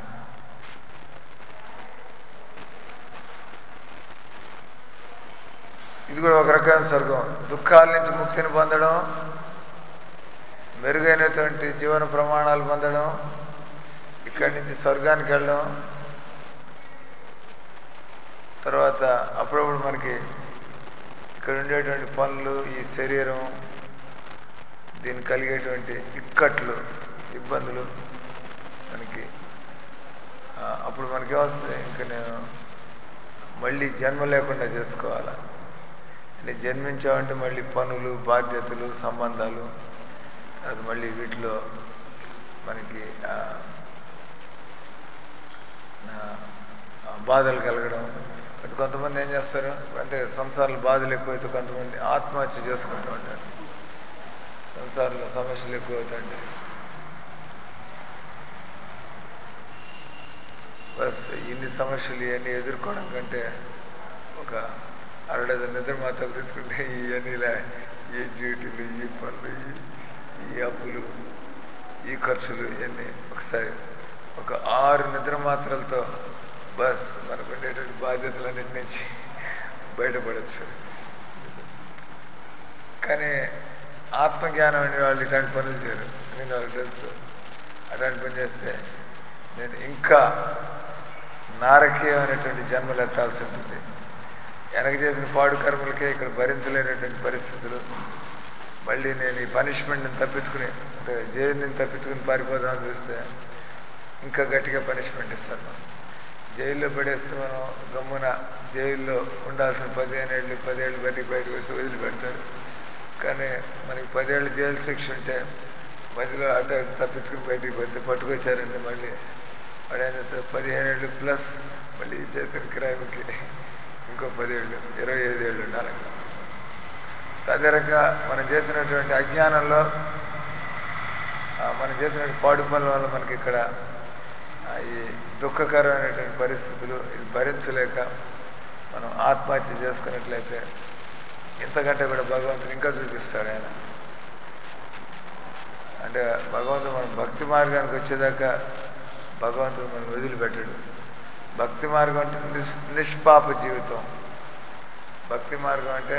ఇది కూడా ఒక రకమైన స్వర్గం దుఃఖాల నుంచి ముక్తిని పొందడం మెరుగైనటువంటి జీవన ప్రమాణాలు పొందడం ఇక్కడి నుంచి స్వర్గానికి వెళ్ళడం తర్వాత అప్పుడప్పుడు మనకి ఇక్కడ ఉండేటువంటి పనులు ఈ శరీరం దీనికి కలిగేటువంటి ఇక్కట్లు ఇబ్బందులు మనకి ఆ, అప్పుడు మనకి ఏమొస్తుంది ఇంకా నేను మళ్ళీ జన్మ లేకుండా చేసుకోవాలా అంటే జన్మించామంటే మళ్ళీ పనులు బాధ్యతలు సంబంధాలు అది మళ్ళీ వీటిలో మనకి ఆ, ఆ, ఆ బాధలు కలగడం బట్ కొంతమంది ఏం చేస్తారు అంటే సంసారంలో బాధలు ఎక్కువైతే కొంతమంది ఆత్మహత్య చేసుకుంటూ ఉంటారు సంసారంలో సమస్యలు ఎక్కువ అవుతాయంటే బస్ ఇన్ని సమస్యలు ఇవన్నీ ఎదుర్కోవడం కంటే ఒక అరడజ నిద్ర మాత్రం తీసుకుంటే ఇవన్నీ ఇలా ఈ డ్యూటీలు ఈ పనులు ఈ ఈ అప్పులు ఈ ఖర్చులు ఇవన్నీ ఒకసారి ఒక ఆరు నిద్ర మాత్రలతో బస్ మనకు ఉండేటువంటి బాధ్యతలన్నిటి నుంచి బయటపడచ్చు కానీ ఆత్మజ్ఞానం అనే వాళ్ళు ఇట్లాంటి పనులు చేయరు నేను వాళ్ళకి తెలుసు అట్లాంటి పని చేస్తే నేను ఇంకా నారకీయమైనటువంటి జన్మలు ఎత్తాల్సి ఉంటుంది వెనక చేసిన పాడు కర్మలకే ఇక్కడ భరించలేనటువంటి పరిస్థితులు మళ్ళీ నేను ఈ పనిష్మెంట్ని తప్పించుకుని అంటే జైలుని తప్పించుకుని పారిపోదామని చూస్తే ఇంకా గట్టిగా పనిష్మెంట్ ఇస్తారు మనం జైల్లో పడేస్తే మనం గమ్మున జైల్లో ఉండాల్సిన పదిహేను ఏళ్ళు పదేళ్ళు బయటికి బయటకు వస్తే వదిలిపెడతారు కానీ మనకి పదేళ్ళు జైలు శిక్ష ఉంటే మధ్యలో అటు ఇటు తప్పించుకుని బయటికి పోతే పట్టుకొచ్చారంటే మళ్ళీ వాడు ఏం చేస్తారు పదిహేను ఏళ్ళు ప్లస్ మళ్ళీ ఈ చేసిన క్రైమ్కి ఇంకో పదేళ్ళు ఇరవై ఐదు ఏళ్ళు ఉండాలి అక్కడ అదే రకంగా మనం చేసినటువంటి అజ్ఞానంలో ఆ, మనం చేసిన పాడు పనుల వల్ల మనకి ఇక్కడ ఆ, ఈ దుఃఖకరమైనటువంటి పరిస్థితులు ఇది భరించలేక మనం ఆత్మహత్య చేసుకున్నట్లయితే ఇంతకంటే కూడా భగవంతుడు ఇంకా చూపిస్తాడు ఆయన అంటే భగవంతుడు మనం భక్తి మార్గానికి వచ్చేదాకా భగవంతుడు మనం వదిలిపెట్టడు భక్తి మార్గం అంటే నిష్ నిష్పాప జీవితం భక్తి మార్గం అంటే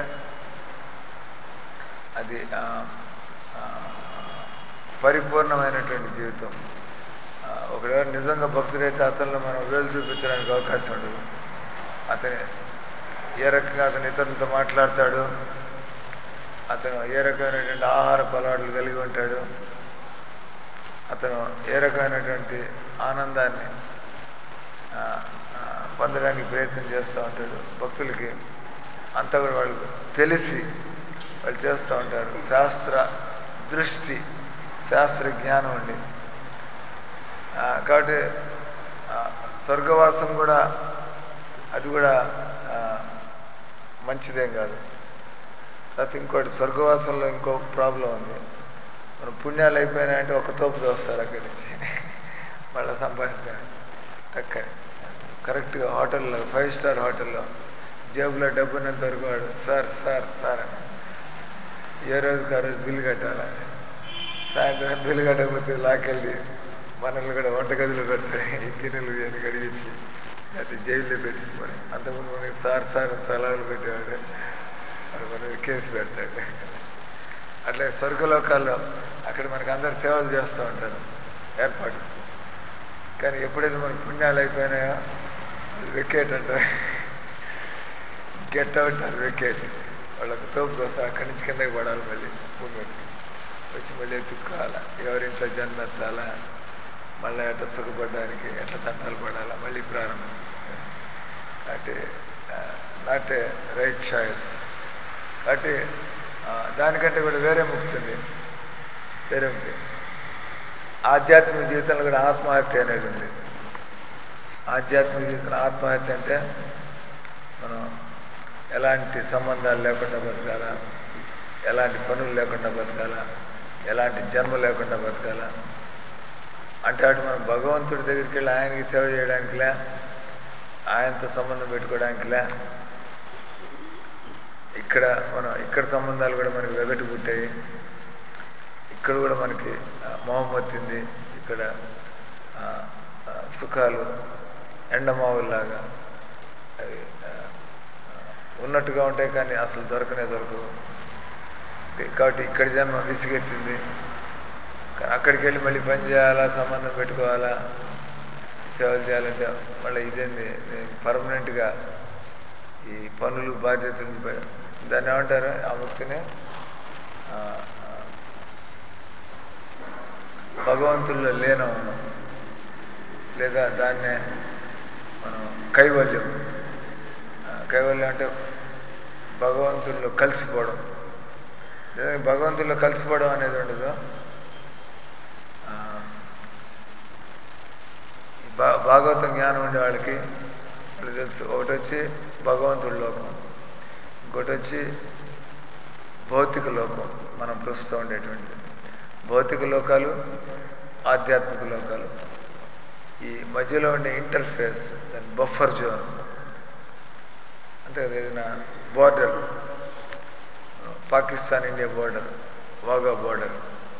అది ఆ, ఆ, పరిపూర్ణమైనటువంటి జీవితం ఆ, ఒకవేళ నిజంగా భక్తుడైతే అతనిలో మనం వేలు చూపించడానికి అవకాశం ఉండదు అతని ఏ రకంగా అతను ఇతరులతో మాట్లాడతాడు అతను ఏ రకమైనటువంటి ఆహార అలవాట్లు కలిగి ఉంటాడు అతను ఏ రకమైనటువంటి ఆనందాన్ని ఆ, ఆ, పొందడానికి ప్రయత్నం చేస్తూ ఉంటాడు భక్తులకి అంతా కూడా వాళ్ళకు తెలిసి వాళ్ళు చేస్తూ ఉంటారు శాస్త్ర దృష్టి శాస్త్ర జ్ఞానం ఉండి ఆ, కాబట్టి ఆ, స్వర్గవాసం కూడా అది కూడా ఆ, మంచిదేం కాదు తర్వాత ఇంకోటి స్వర్గవాసంలో ఇంకో ప్రాబ్లం ఉంది మన పుణ్యాలు అయిపోయినాయంటే ఒక తోపు వస్తారు అక్కడి నుంచి మళ్ళీ సంపాదించుకొని తక్కువ కరెక్ట్గా హోటల్లో ఫైవ్ స్టార్ హోటల్లో జేబులో డబ్బు ఉన్నంత వరకు వాడు సార్ సార్ సార్ అని ఏ రోజుకి ఆ రోజు బిల్లు కట్టాలని సాయంత్రం బిల్లు కట్టకపోతే లాకెళ్ళి మనల్ని కూడా వంటగదిలో పెడతాయి ఈ గిన్నెలు ఇవన్నీ కడిగించి అది జైల్లో పెట్టి మరి అంతకుముందు మనకి సార్ సార్ సలహాలు పెట్టేవాడు మరి మన కేసు పెడతాడు అట్లా స్వర్గలోకాల్లో అక్కడ మనకి అందరు సేవలు చేస్తూ ఉంటారు ఏర్పాటు కానీ ఎప్పుడైతే మన పుణ్యాలు అయిపోయినాయో వికెట్ అంటారు గెట్ అవుట్ అది వికెట్ వాళ్ళకి తోపు కోసం అక్కడి నుంచి కిందకి పడాలి మళ్ళీ భూమికి వచ్చి మళ్ళీ ఎత్తుక్కోవాలా ఎవరింట్లో జన్మ ఎత్తాలా మళ్ళీ ఎట్లా సుఖపడడానికి ఎట్లా తంటాలు పడాలా మళ్ళీ ప్రారంభం అంటే నాట్ ఏ రైట్ చాయిస్ కాబట్టి ఆ, దానికంటే కూడా వేరే ముక్తి ఉంది వేరే ముక్తి ఆధ్యాత్మిక జీవితంలో కూడా ఆత్మహత్య అనేది ఉంది ఆధ్యాత్మిక జీవితంలో ఆత్మహత్య అంటే మనం ఎలాంటి సంబంధాలు లేకుండా బతకాలా ఎలాంటి పనులు లేకుండా బతకాలా ఎలాంటి జన్మ లేకుండా బతకాలా అంటే అటు మనం భగవంతుడి దగ్గరికి వెళ్ళి ఆయనకి సేవ చేయడానికిలే ఆయనతో సంబంధం పెట్టుకోవడానికిలే ఇక్కడ మనం ఇక్కడ సంబంధాలు కూడా మనకి వెగటి పుట్టాయి ఇక్కడ కూడా మనకి ఆ, మొహం వచ్చింది ఇక్కడ ఆ, ఆ, సుఖాలు ఎండమావుల్లాగా అవి ఆ, ఆ, ఉన్నట్టుగా ఉంటాయి కానీ అసలు దొరకనే దొరకవు కాబట్టి ఇక్కడ జన్మ విసిగెత్తింది కానీ అక్కడికి వెళ్ళి మళ్ళీ పని చేయాలా సంబంధం పెట్టుకోవాలా సేవలు చేయాలంటే మళ్ళీ ఇదేంది నేను పర్మనెంట్గా ఈ పనులు బాధ్యతలు ప- దాన్ని ఏమంటారు ఆ ముక్తిని ఆ, ఆ, భగవంతుల్లో లీనం లేదా దాన్నే మనం కైవల్యం ఆ, కైవల్యం అంటే భగవంతుల్లో కలిసిపోవడం లేదా భగవంతుల్లో కలిసిపోవడం అనేది ఉండదు ఆ, ఈ భా భాగవతం జ్ఞానం ఉండే వాళ్ళకి వాళ్ళకి తెలుసు ఒకటి వచ్చి భగవంతుడి లోకం ఇంకోటి వచ్చి భౌతిక లోకం మనం ప్రస్తుతం ఉండేటువంటి భౌతిక లోకాలు ఆధ్యాత్మిక లోకాలు ఈ మధ్యలో ఉండే ఇంటర్ఫేస్ దాని బఫర్ జోన్ అంటే ఏదైనా border Pakistan India border Wagah border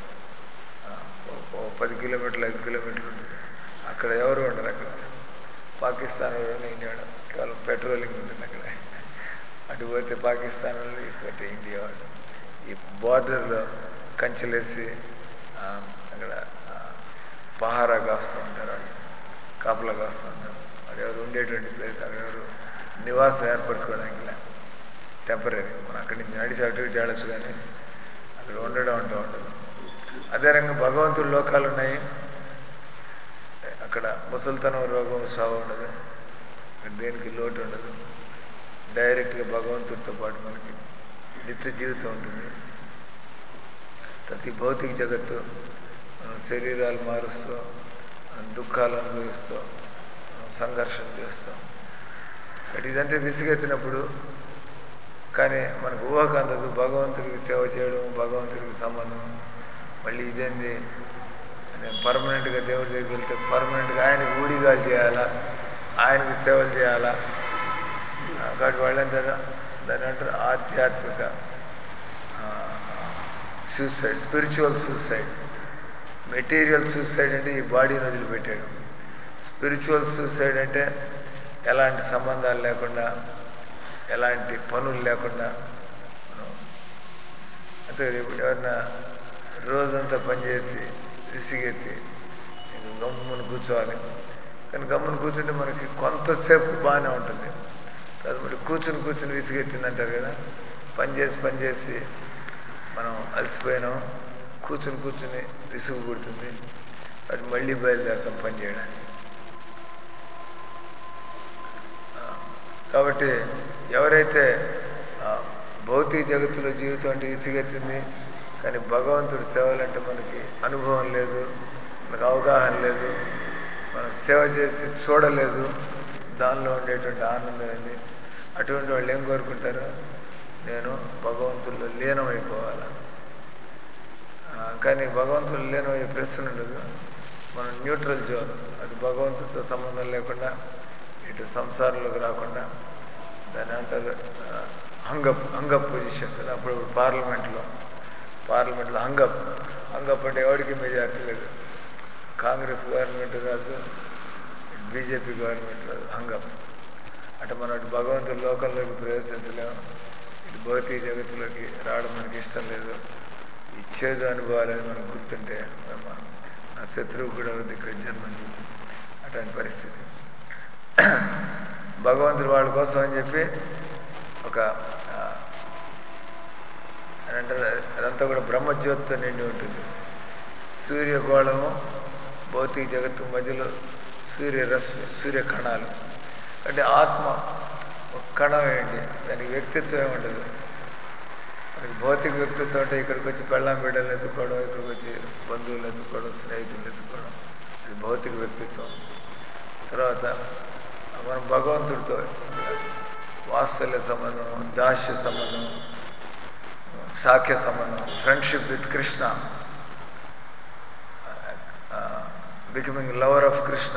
ఓ పది కిలోమీటర్లు ఐదు కిలోమీటర్లు ఉంటుంది అక్కడ ఎవరు ఉండరు అక్కడ పాకిస్తాన్ వాడు ఇండియా వాడు. కేవలం పెట్రోలింగ్ ఉంటుంది అక్కడ అటు పోతే పాకిస్తాన్ వాళ్ళు ఇటు పోతే ఇండియా వాళ్ళు ఈ బార్డర్లో కంచెలేసి ఆ, అక్కడ ఆ, పహారా కాస్తూ ఉంటారు వాళ్ళు కాపలా కాస్తూ ఉంటారు వాళ్ళు ఎవరు ఉండేటువంటి ప్లేస్ అక్కడ ఎవరు నివాసం ఏర్పరచుకోవడానికి లే టెంపరీ మనం అక్కడి నుంచి నడిచి అటు ఇటు వెళ్ళచ్చు కానీ అక్కడ ఉండడం అంటూ ఉండదు అదే రంగా భగవంతుడి లోకాలు ఉన్నాయి అక్కడ ముసలితనం రోగం చావు ఉండదు అక్కడ దేనికి లోటు ఉండదు డైరెక్ట్గా భగవంతుడితో పాటు మనకి నిత్య జీవితం ఉంటుంది ప్రతి భౌతిక జగత్తు మనం శరీరాలు మారుస్తూ మనం దుఃఖాలు అనుభవిస్తూ మనం సంఘర్షణ చేస్తాం బట్ ఇదంటే విసిగెత్తినప్పుడు కానీ మనకు ఊహకు అందదు భగవంతుడికి సేవ చేయడం భగవంతుడికి సంబంధం మళ్ళీ ఇదేంది నేను పర్మనెంట్గా దేవుడి దగ్గరికి వెళ్తే పర్మనెంట్గా ఆయనకి ఊడిగాలు చేయాలా ఆయనకి సేవలు చేయాలా ఆ, కాబట్టి వాళ్ళు అంటారు దాని అంటారు ఆధ్యాత్మిక suicide spiritual suicide material suicide అంటే ఈ బాడీని వదిలిపెట్టాడు స్పిరిచువల్ సూసైడ్ అంటే ఎలాంటి సంబంధాలు లేకుండా ఎలాంటి పనులు లేకుండా మనం అంటే ఇప్పుడు ఎవరన్నా రోజంతా పనిచేసి విసిగెత్తి నేను గమ్మున కూర్చోవాలి కానీ గమ్మున కూర్చుంటే మనకి కొంతసేపు బాగానే ఉంటుంది తర్వాత మళ్ళీ కూర్చుని కూర్చుని విసిగెత్తింది అంటారు కదా పని చేసి పని చేసి మనం అలసిపోయినాం కూర్చుని కూర్చుని విసుగు పుడుతుంది అది మళ్ళీ బయలుదేరుతాం పని చేయడానికి ఆ, కాబట్టి ఎవరైతే ఆ, భౌతిక జగత్తులో జీవితం అంటే విసిగెత్తింది కానీ భగవంతుడి సేవలంటే మనకి అనుభవం లేదు మనకు అవగాహన లేదు మనం సేవ చేసి చూడలేదు దానిలో ఉండేటువంటి ఆనందం ఏంది అటువంటి వాళ్ళు ఏం కోరుకుంటారు నేను భగవంతుల్లో లీనమైపోవాలి ఆ, కానీ భగవంతుడు లీనమయ్యే ప్రశ్న ఉండదు మనం న్యూట్రల్ జోన్ అటు భగవంతుడితో సంబంధం లేకుండా ఇటు సంసారంలోకి రాకుండా దాన్ని అంటారు హంగప్ హంగప్ పొజిషన్ కదా అప్పుడు పార్లమెంట్లో పార్లమెంట్లో హంగప్ హంగప్ అంటే ఎవరికి మెజారిటీ లేదు కాంగ్రెస్ గవర్నమెంట్ రాదు బీజేపీ గవర్నమెంట్ రాదు హంగప్ అంటే మనం అటు భగవంతుడి లోకంలోకి ప్రవేశించలేము ఇటు భౌతిక జగత్తులోకి రావడం మనకి ఇష్టం లేదు ఈ చేదు అనుభవాలని మనకు గుర్తుంటే మన నా శత్రువు కూడా ఉంది ఇక్కడ జన్మని అటువంటి పరిస్థితి భగవంతుడు వాళ్ళ కోసం అని చెప్పి ఒక ఆ, అని అంటారు అదంతా కూడా బ్రహ్మజ్యోతితో నిండి ఉంటుంది సూర్యగోళము భౌతిక జగత్తు మధ్యలో సూర్యరశ్మి సూర్య కణాలు అంటే ఆత్మ ఒక కణం ఏంటి దానికి వ్యక్తిత్వం ఏమి ఉండదు మనకి భౌతిక వ్యక్తిత్వం అంటే ఇక్కడికి వచ్చి పెళ్ళాం బిడ్డలు ఎత్తుకోవడం ఇక్కడికి వచ్చి బంధువులు ఎత్తుకోవడం స్నేహితులు ఎత్తుకోవడం ఇది భౌతిక వ్యక్తిత్వం తర్వాత మనం భగవంతుడితో వాత్సల్య సంబంధం దాస్య సంబంధం సాఖ్య సంబంధం friendship with Krishna becoming lover of Krishna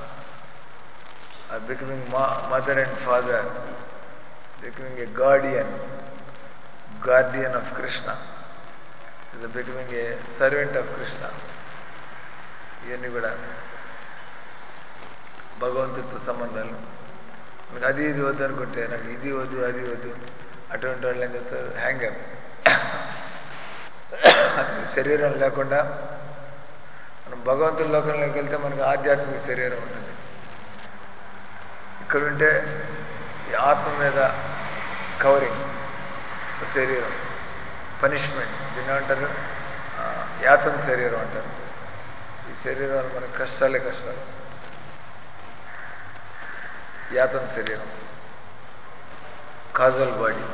becoming మా mother and father becoming a guardian guardian of Krishna becoming a servant of Krishna ఇవన్నీ కూడా భగవంతుడితో సంబంధాలు నాకు అది ఇది వద్దు అనుకుంటే నాకు ఇది వద్దు అది వద్దు అటువంటి వాళ్ళు ఏం చేస్తారు హ్యాంగప్ శరీరం లేకుండా మనం భగవంతుడి లోకంలోకి వెళ్తే మనకు ఆధ్యాత్మిక శరీరం ఉంటుంది ఇక్కడ ఉంటే ఈ ఆత్మ మీద కవరింగ్ శరీరం పనిష్మెంట్ దీన్ని అంటారు ఆ, యాతన శరీరం అంటారు ఈ శరీరం మనకు కష్టాలే కష్టాలు యాతన శరీరం కాజల్ బాడీ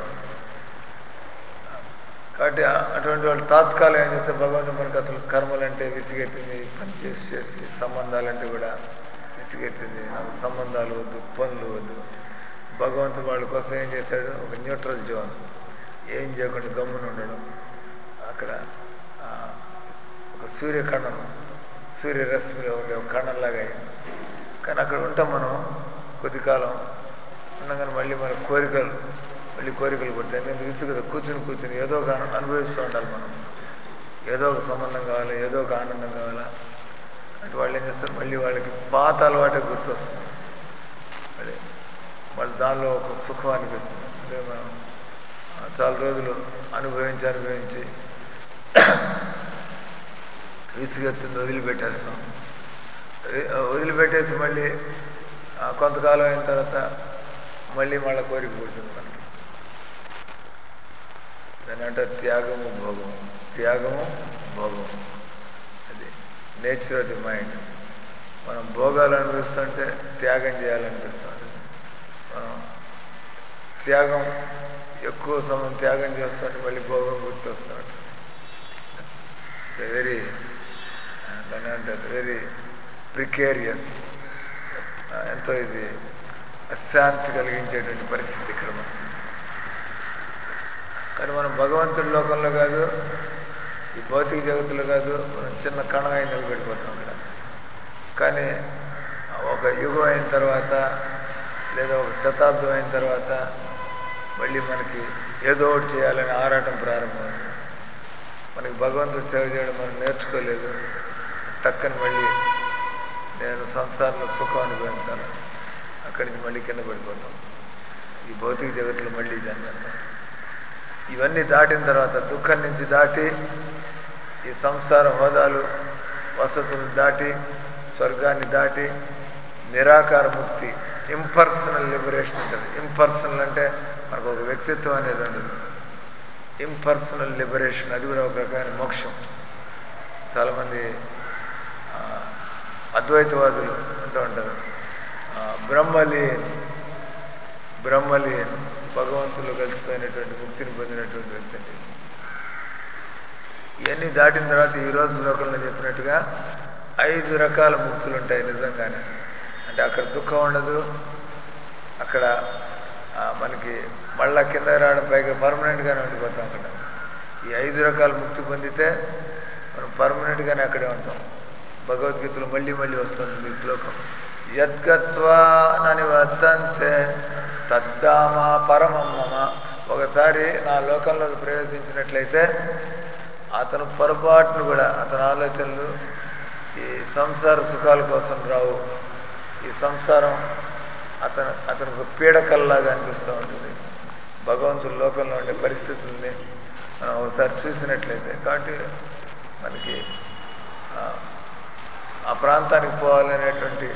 కాబట్టి ఆ- అటువంటి వాళ్ళు తాత్కాలిక ఏం చేస్తే భగవంతుడు మనకు అసలు కర్మలంటే విసిగెత్తింది పని చేసి చేసి సంబంధాలంటే కూడా విసిగెత్తింది నాకు సంబంధాలు వద్దు పనులు వద్దు భగవంతుడు వాళ్ళ కోసం ఏం చేశాడు ఒక న్యూట్రల్ జోన్ ఏం చేయకుండా గమ్మున ఉండడం అక్కడ ఆ, ఒక సూర్యకణం సూర్యరశ్మిలో ఉండే ఒక కణంలాగా అయింది కానీ అక్కడ ఉంటాం మనం కొద్ది కాలం ఉండగానే మళ్ళీ మన కోరికలు మళ్ళీ కోరికలు పుడతాయి ఎందుకంటే విసుగుదా కూర్చుని కూర్చుని ఏదో ఒక అను- అనుభవిస్తూ ఉండాలి మనం ఏదో ఒక సంబంధం కావాలా ఏదో ఒక ఆనందం కావాలా అంటే వాళ్ళు ఏం చేస్తారు మళ్ళీ వాళ్ళకి పాత అలవాటే గుర్తొస్తుంది అదే మళ్ళీ దానిలో ఒక సుఖం అనిపిస్తుంది అంటే మనం ఆ, చాలా రోజులు అనుభవించి అనుభవించి విసుగెత్తుంది వదిలిపెట్టేస్తాం వి- వదిలిపెట్టేసి మళ్ళీ ఆ, కొంతకాలం అయిన తర్వాత మళ్ళీ మళ్ళీ కోరిక పుడుతుంది మనకి దాని అంటే త్యాగము భోగము త్యాగము భోగము అది నేచర్ ఆఫ్ ది మైండ్ మనం భోగాలు అనిపిస్తుంటే త్యాగం చేయాలనిపిస్తుంది మనం త్యాగం ఎక్కువ సమయం త్యాగం చేస్తుంటే మళ్ళీ భోగం గుర్తొస్తూ ఉంటుంది వెరీ దాని అంటే వెరీ ప్రికేరియస్ ఎంతో ఇది అశాంతి కలిగించేటువంటి పరిస్థితి ఇక్కడ మనం కానీ మనం భగవంతుడి లోకంలో కాదు ఈ భౌతిక జగత్తులో కాదు మనం చిన్న కణం అయి నిలబెడిపోతాం అక్కడ కానీ ఒక యుగం అయిన తర్వాత లేదా ఒక శతాబ్దం అయిన తర్వాత మళ్ళీ మనకి ఏదో ఒకటి చేయాలని ఆరాటం ప్రారంభమైంది మనకి భగవంతుడి సేవ చేయడం మనం నేర్చుకోలేదు టక్కని మళ్ళీ నేను సంసారంలో సుఖం అనుభవించాలి అక్కడి నుంచి మళ్ళీ కింద పడిపోతాం ఈ భౌతిక జగత్తులో మళ్ళీ దాన్ని అన్నమాట ఇవన్నీ దాటిన తర్వాత దుఃఖం నుంచి దాటి ఈ సంసార హోదాలు వసతులు దాటి స్వర్గాన్ని దాటి నిరాకార ముక్తి ఇంపర్సనల్ లిబరేషన్ ఉంటుంది ఇంపర్సనల్ అంటే మనకు ఒక వ్యక్తిత్వం అనేది ఉండదు ఇంపర్సనల్ లిబరేషన్ అది కూడా ఒక రకమైన మోక్షం చాలామంది ఆ, అద్వైతవాదులు అంటూ ఉంటారు ఆ, బ్రహ్మలీన్ బ్రహ్మలీన్ భగవంతులు కలిసిపోయినటువంటి ముక్తిని పొందినటువంటి వ్యక్తి అండి ఇవన్నీ దాటిన తర్వాత ఈ రోజు శ్లోకంలో చెప్పినట్టుగా ఐదు రకాల ముక్తులు ఉంటాయి నిజంగానే అంటే అక్కడ దుఃఖం ఉండదు అక్కడ ఆ, మనకి మళ్ళా కింద రావడం పైగా పర్మనెంట్గానే ఉండిపోతాం అక్కడ ఈ ఐదు రకాల ముక్తి పొందితే మనం పర్మనెంట్గానే అక్కడే ఉంటాం భగవద్గీతలో మళ్ళీ మళ్ళీ వస్తుంది ఈ శ్లోకం యద్గత్వా నని వర్తంతే తద్దామ పరమమ్మమ ఒకసారి నా లోకంలోకి ప్రవేశించినట్లయితే అతను పొరపాటును కూడా అతని ఆలోచనలు ఈ సంసార సుఖాల కోసం రావు ఈ సంసారం అతను అతనికి పీడకల్లాగా అనిపిస్తూ ఉంటుంది భగవంతుడి లోకంలో ఉండే పరిస్థితుల్ని మనం ఒకసారి చూసినట్లయితే కాబట్టి మనకి ఆ, ఆ ప్రాంతానికి పోవాలనేటువంటి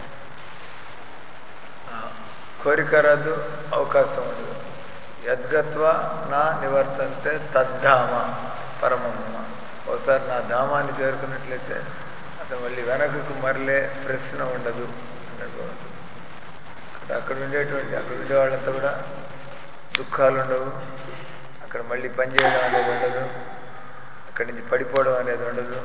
ఆ, కోరిక రాదు అవకాశం ఉండదు యద్గత్వ నా నివర్తంతే తద్ధామ పరమమ్మ ఒకసారి నా ధామాన్ని చేరుకున్నట్లయితే అతను మళ్ళీ వెనకకు మరలే ప్రశ్న ఉండదు అన్నట్టు ఉంటుంది అక్కడ అక్కడ ఉండేటువంటి అక్కడ ఉండే వాళ్ళంతా కూడా దుఃఖాలు ఉండవు అక్కడ మళ్ళీ పనిచేయడం అనేది ఉండదు అక్కడి నుంచి పడిపోవడం అనేది ఉండదు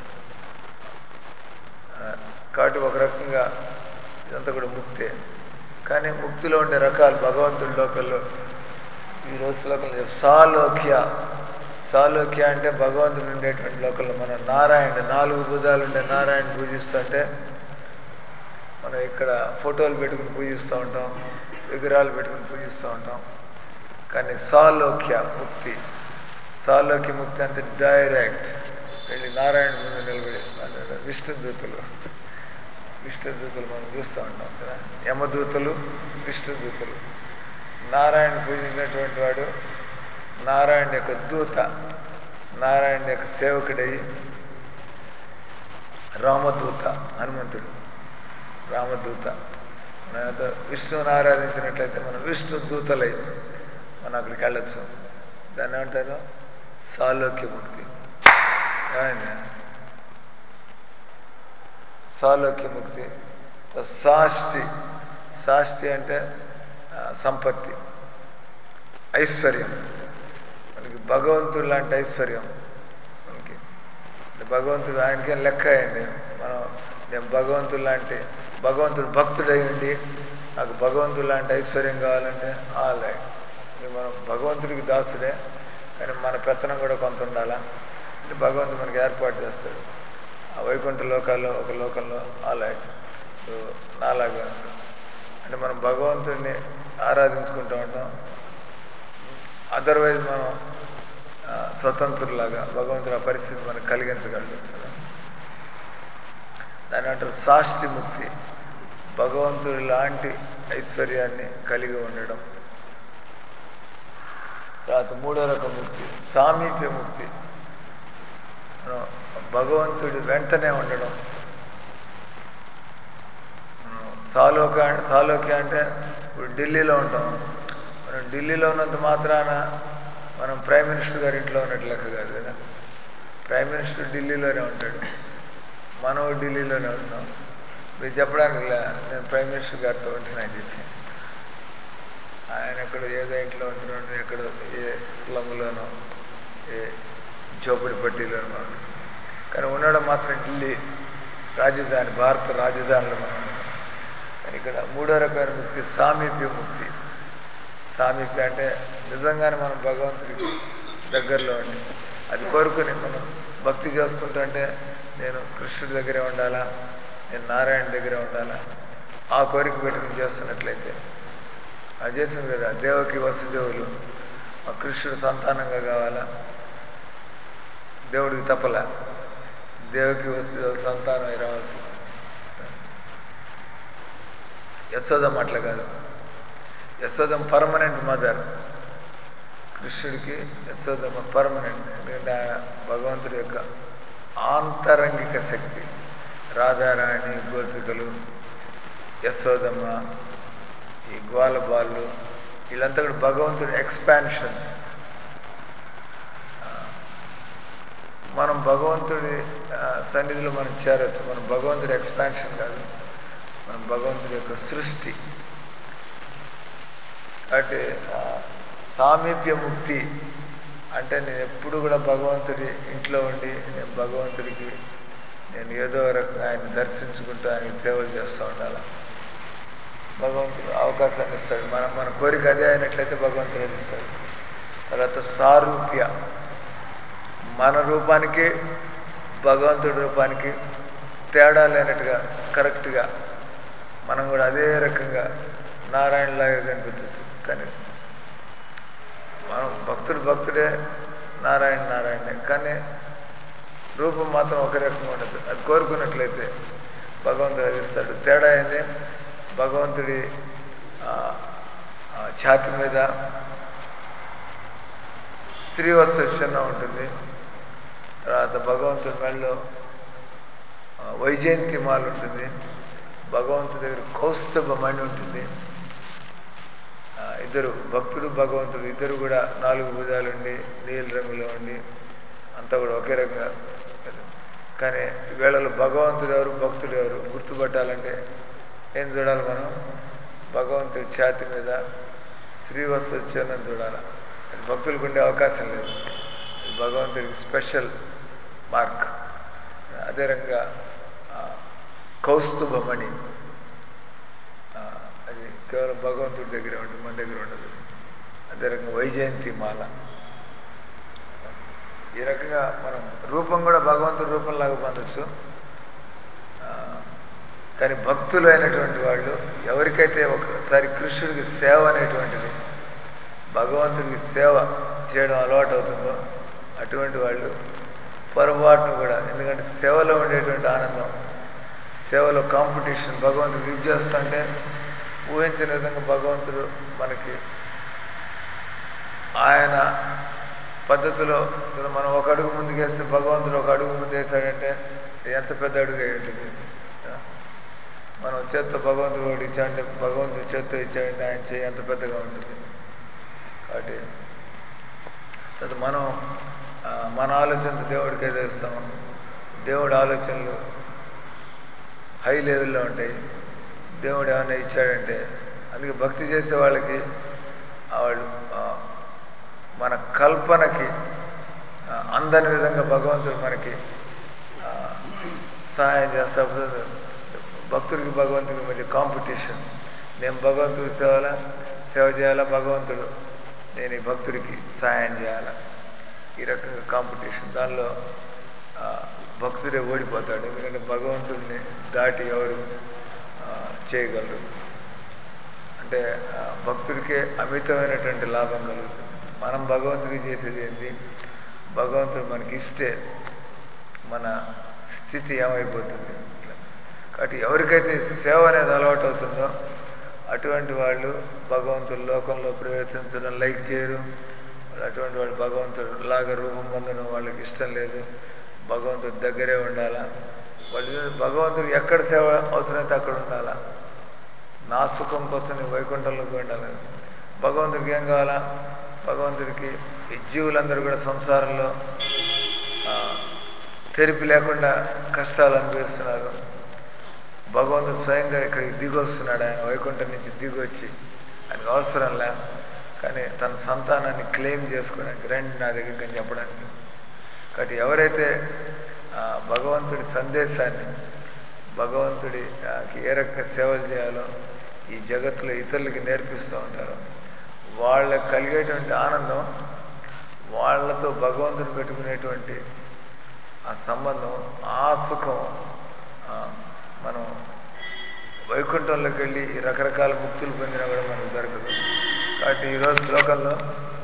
ఆ, కాబట్టి ఒక రకంగా ఇదంతా కూడా ముక్తే కానీ ముక్తిలో ఉండే రకాలు భగవంతుడి లోకల్లో ఈ రోజు లోకంలో సాలోక్య సాలోక్య అంటే భగవంతుడు ఉండేటువంటి లోకంలో మనం నారాయణ నాలుగు భుజాలు ఉండే నారాయణ పూజిస్తుంటే మనం ఇక్కడ ఫోటోలు పెట్టుకుని పూజిస్తూ ఉంటాం విగ్రహాలు పెట్టుకుని పూజిస్తూ ఉంటాం కానీ సాలోక్య ముక్తి సాలోక్య ముక్తి అంటే డైరెక్ట్ వెళ్ళి నారాయణ ముందు నిలబడి అంటే విష్ణు దూతలు విష్ణు దూతలు మనం చూస్తూ ఉంటాం కదా యమదూతలు విష్ణు దూతలు నారాయణ పూజించినటువంటి వాడు నారాయణ యొక్క దూత నారాయణ యొక్క సేవకుడై రామదూత హనుమంతుడు రామదూత మన యొక్క విష్ణువుని ఆరాధించినట్లయితే మనం విష్ణు దూతలై మనం అక్కడికి వెళ్ళచ్చు దాన్ని ఏమంటారు సాలోక్య ముక్తి ఏమైంది సాలోక్య ముక్తి సాష్టి సాష్టి అంటే ఆ, సంపత్తి ఐశ్వర్యం మనకి భగవంతుడు లాంటి ఐశ్వర్యం మనకి అంటే భగవంతుడు ఆయనకేం లెక్క అయింది మనం నేను భగవంతుడు లాంటి భగవంతుడు భక్తుడై ఉండి నాకు భగవంతుడు లాంటి ఐశ్వర్యం కావాలంటే ఆల్ రైట్ ఇది మనం భగవంతుడికి దాసుడే కానీ మన పెత్తనం కూడా కొంత ఉండాలా అంటే భగవంతుడు మనకి ఏర్పాటు చేస్తాడు ఆ వైకుంఠ లోకాల్లో ఒక లోకంలో ఆల్ రైట్ నువ్వు నాలాగా ఉండు. అంటే మనం భగవంతుడిని ఆరాధించుకుంటూ ఉంటాం అదర్వైజ్ మనం ఆ, స్వతంత్రులాగా భగవంతుడు ఆ పరిస్థితి మనకు కలిగించగలడు కదా దాని అంటారు సాష్టి ముక్తి భగవంతుడి లాంటి ఐశ్వర్యాన్ని కలిగి ఉండడం తర్వాత మూడో రకం ముక్తి సామీప్య ముక్తి మనం భగవంతుడి వెంటనే ఉండడం మనం సాలోక సాలోక్య అంటే ఇప్పుడు ఢిల్లీలో ఉంటాం మనం ఢిల్లీలో ఉన్నంత మాత్రాన మనం ప్రైమ్ మినిస్టర్ గారి ఇంట్లో ఉన్నట్టు లెక్క కాదు కదా ప్రైమ్ మినిస్టర్ ఢిల్లీలోనే ఉంటాడు మనం ఢిల్లీలోనే ఉంటున్నాం మీరు చెప్పడానికి లే నేను ప్రైమ్ మినిస్టర్ గారితో ఉంటున్నాను చెప్పి ఆయన ఎక్కడ ఏదో ఇంట్లో ఉంటున్నాడు ఎక్కడ ఏ స్లమ్లోనో ఏ చోపడి పట్టీలోనో ఉన్నాడు. కానీ ఉండడం మాత్రం ఢిల్లీ రాజధాని భారత రాజధానిలో మనం ఉన్నాం. కానీ ఇక్కడ మూడో రకమైన ముక్తి సామీప్య ముక్తి సామీప్య అంటే నిజంగానే మనం భగవంతుడికి దగ్గరలో ఉండి అది కోరుకుని మనం భక్తి చేసుకుంటుంటే నేను కృష్ణుడి దగ్గరే ఉండాలా నేను నారాయణ దగ్గరే ఉండాలా ఆ కోరిక పెట్టుకుని చేస్తున్నట్లయితే అది చేసింది కదా దేవకి వసుదేవులు మా కృష్ణుడు సంతానంగా కావాలా దేవుడికి తప్పలా దేవకి వసుదేవులు సంతానం రావాల్సి వచ్చింది యశోదం అట్లా కాదు యశోదం పర్మనెంట్ మదర్ కృష్ణుడికి యశోదమ్మ పర్మనెంట్ ఎందుకంటే ఆయన భగవంతుడి యొక్క ఆంతరంగిక శక్తి రాధారాణి గోపికలు యశోదమ్మ ఈ గ్వాలబాళ్ళు వీళ్ళంతా కూడా భగవంతుడి ఎక్స్పాన్షన్స్ మనం భగవంతుడి ఆ, సన్నిధిలో మనం చేరొచ్చు మనం భగవంతుడి ఎక్స్పాన్షన్ కాదు మనం భగవంతుడి యొక్క సృష్టి కాబట్టి ఆ, సామీప్య ముక్తి అంటే నేను ఎప్పుడు కూడా భగవంతుడి ఇంట్లో ఉండి నేను భగవంతుడికి నేను ఏదో రకంగా ఆయన దర్శించుకుంటూ ఆయనకి సేవలు చేస్తూ ఉండాలి భగవంతుడు అవకాశాన్ని ఇస్తాడు మనం మన కోరిక అదే అయినట్లయితే భగవంతుడు అది ఇస్తాడు తర్వాత సారూప్య మన రూపానికి భగవంతుడి రూపానికి తేడా లేనట్టుగా కరెక్ట్గా మనం కూడా అదే రకంగా నారాయణలాగా కనిపించవచ్చు కానీ మనం భక్తుడు భక్తుడే నారాయణ నారాయణే కానీ రూపం మాత్రం ఒక రకంగా ఉండదు అది కోరుకున్నట్లయితే భగవంతుడు అది ఇస్తాడు తేడా ఏంది భగవంతుడి ఆ, ఆ, ఛాతి మీద శ్రీవత్స చిహ్నం ఉంటుంది తర్వాత భగవంతుడి మెడలో ఆ, వైజయంతి మాల ఉంటుంది భగవంతుడి దగ్గర కౌస్తుభ మణి ఉంటుంది ఆ, ఇద్దరు భక్తుడు భగవంతుడు ఇద్దరు కూడా నాలుగు భుజాలుండి నీలి రంగులో ఉండి అంతా కూడా ఒకే రకంగా కానీ వీళ్ళలో భగవంతుడు ఎవరు భక్తుడు ఎవరు గుర్తుపట్టాలంటే ఏం చూడాలి మనం భగవంతుడి ఛాతి మీద శ్రీవత్స చిహ్నం చూడాలి అది భక్తులకు ఉండే అవకాశం లేదు ఇది భగవంతుడికి స్పెషల్ మార్క్ అదే రకంగా ఆ, కౌస్తుభమణి ఆ, అది కేవలం భగవంతుడి దగ్గరే ఉంటుంది మన దగ్గర ఉండదు అదే రకంగా వైజయంతి మాల ఈ రకంగా మనం రూపం కూడా భగవంతుడి రూపంలాగా పొందొచ్చు ఆ, కానీ భక్తులు అయినటువంటి వాళ్ళు ఎవరికైతే ఒకసారి కృష్ణుడికి సేవ అనేటువంటిది భగవంతుడికి సేవ చేయడం అలవాటు అవుతుందో అటువంటి వాళ్ళు పొరపాటును కూడా ఎందుకంటే సేవలో ఉండేటువంటి ఆనందం సేవలో కాంపిటీషన్ భగవంతుడు ఇది చేస్తుంటే ఊహించిన విధంగా భగవంతుడు మనకి ఆయన పద్ధతిలో ఇప్పుడు మనం ఒక అడుగు ముందుకు వేస్తే భగవంతుడు ఒక అడుగు ముందు వేసాడంటే ఎంత పెద్ద అడుగు అయి ఉంటుంది ఆ? మనం చేత్తో భగవంతుడు ఒకటి ఇచ్చాడంటే భగవంతుడు చేత్తో ఇచ్చాడంటే ఆయన చేయి ఎంత పెద్దగా ఉంటుంది కాబట్టి తర్వాత మనం ఆ, మన ఆలోచనతో దేవుడికి ఏదో ఇస్తాం దేవుడి ఆలోచనలు హై లెవెల్లో ఉంటాయి దేవుడు ఏమైనా ఇచ్చాడంటే అందుకే భక్తి చేసే వాళ్ళకి ఆ వాళ్ళు ఆ, మన కల్పనకి ఆ, అందని విధంగా భగవంతుడు మనకి ఆ, సహాయం చేస్తాడు భక్తుడికి భగవంతుడికి మధ్య కాంపిటీషన్ నేను భగవంతుడి సేవల సేవ చేయాలా భగవంతుడు నేను ఈ భక్తుడికి సహాయం చేయాలా ఈ రకంగా కాంపిటీషన్ దానిలో ఆ, భక్తుడే ఓడిపోతాడు ఎందుకంటే భగవంతుడిని దాటి ఎవరు ఆ, చేయగలరు అంటే ఆ, భక్తుడికే అమితమైనటువంటి లాభం కలుగుతుంది మనం భగవంతుడికి చేసేది ఏంటి భగవంతుడు మనకి ఇస్తే మన స్థితి ఏమైపోతుంది ఇట్లా కాబట్టి ఎవరికైతే సేవ అనేది అలవాటు అవుతుందో అటువంటి వాళ్ళు భగవంతుడు లోకంలో ప్రవేశించడం లైక్ చేయరు వాళ్ళు అటువంటి వాళ్ళు భగవంతుడు లాగా రూపం పొందడం వాళ్ళకి ఇష్టం లేదు భగవంతుడి దగ్గరే ఉండాలా వాళ్ళు భగవంతుడు ఎక్కడ సేవ అవసరమైతే అక్కడ ఉండాలా నా సుఖం కోసం నేను వైకుంఠంలోకి ఉండాలి భగవంతుడికి ఏం కావాలా భగవంతుడికి ఈ జీవులందరూ కూడా సంసారంలో ఆ, తెరిపి లేకుండా కష్టాలు అనుభవిస్తున్నారు భగవంతుడు స్వయంగా ఇక్కడికి దిగొస్తున్నాడు ఆయన వైకుంఠం నుంచి దిగొచ్చి ఆయనకు అవసరం లే కానీ తన సంతానాన్ని క్లెయిమ్ చేసుకోవడానికి రండి నా దగ్గరికి అని చెప్పడానికి కాబట్టి ఎవరైతే ఆ, భగవంతుడి సందేశాన్ని భగవంతుడి ఆ, కి ఏ రకంగా సేవలు చేయాలో ఈ జగత్తులో ఇతరులకి నేర్పిస్తూ ఉంటారో వాళ్ళకి కలిగేటువంటి ఆనందం వాళ్ళతో భగవంతుడు పెట్టుకునేటువంటి ఆ సంబంధం ఆ సుఖం ఆ, మనం వైకుంఠంలోకి వెళ్ళి ఈ రకరకాల ముక్తులు పొందినా కూడా మనకు దొరకదు కాబట్టి ఈరోజు శ్లోకంలో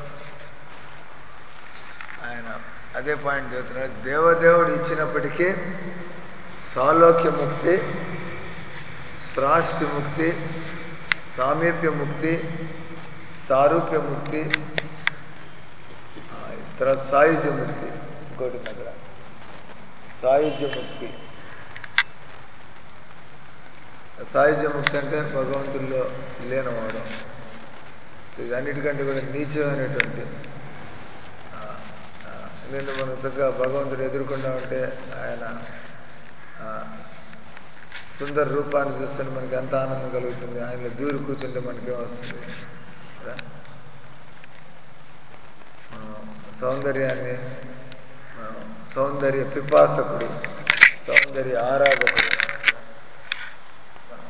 ఆయన అదే పాయింట్ చెబుతున్నాడు దేవదేవుడు ఇచ్చినప్పటికీ సాలోక్య ముక్తి స్రాష్టి ముక్తి సామీప్య ముక్తి సారూప్య ముక్తి ఆ, తర్వాత సాయుధ్య ముక్తి ఇంకోటి ఉంది అక్కడ సాయుధ్య ముక్తి సాయుధ్య ముక్తి అంటే భగవంతుల్లో లీనమవడం ఇది అన్నిటికంటే కూడా నీచమైనటువంటి ఆ, ఆ, ఎందుకంటే మనం చక్కగా భగవంతుడు ఎదుర్కొంటా ఉంటే ఆయన ఆ, సుందర రూపాన్ని చూస్తుంటే మనకి ఎంత ఆనందం కలుగుతుంది ఆయనలో దూరి కూర్చుంటే మనకేం వస్తుంది కదా మనం సౌందర్యాన్ని మనం సౌందర్య పిపాసకుడు సౌందర్య ఆరాధకుడు మనం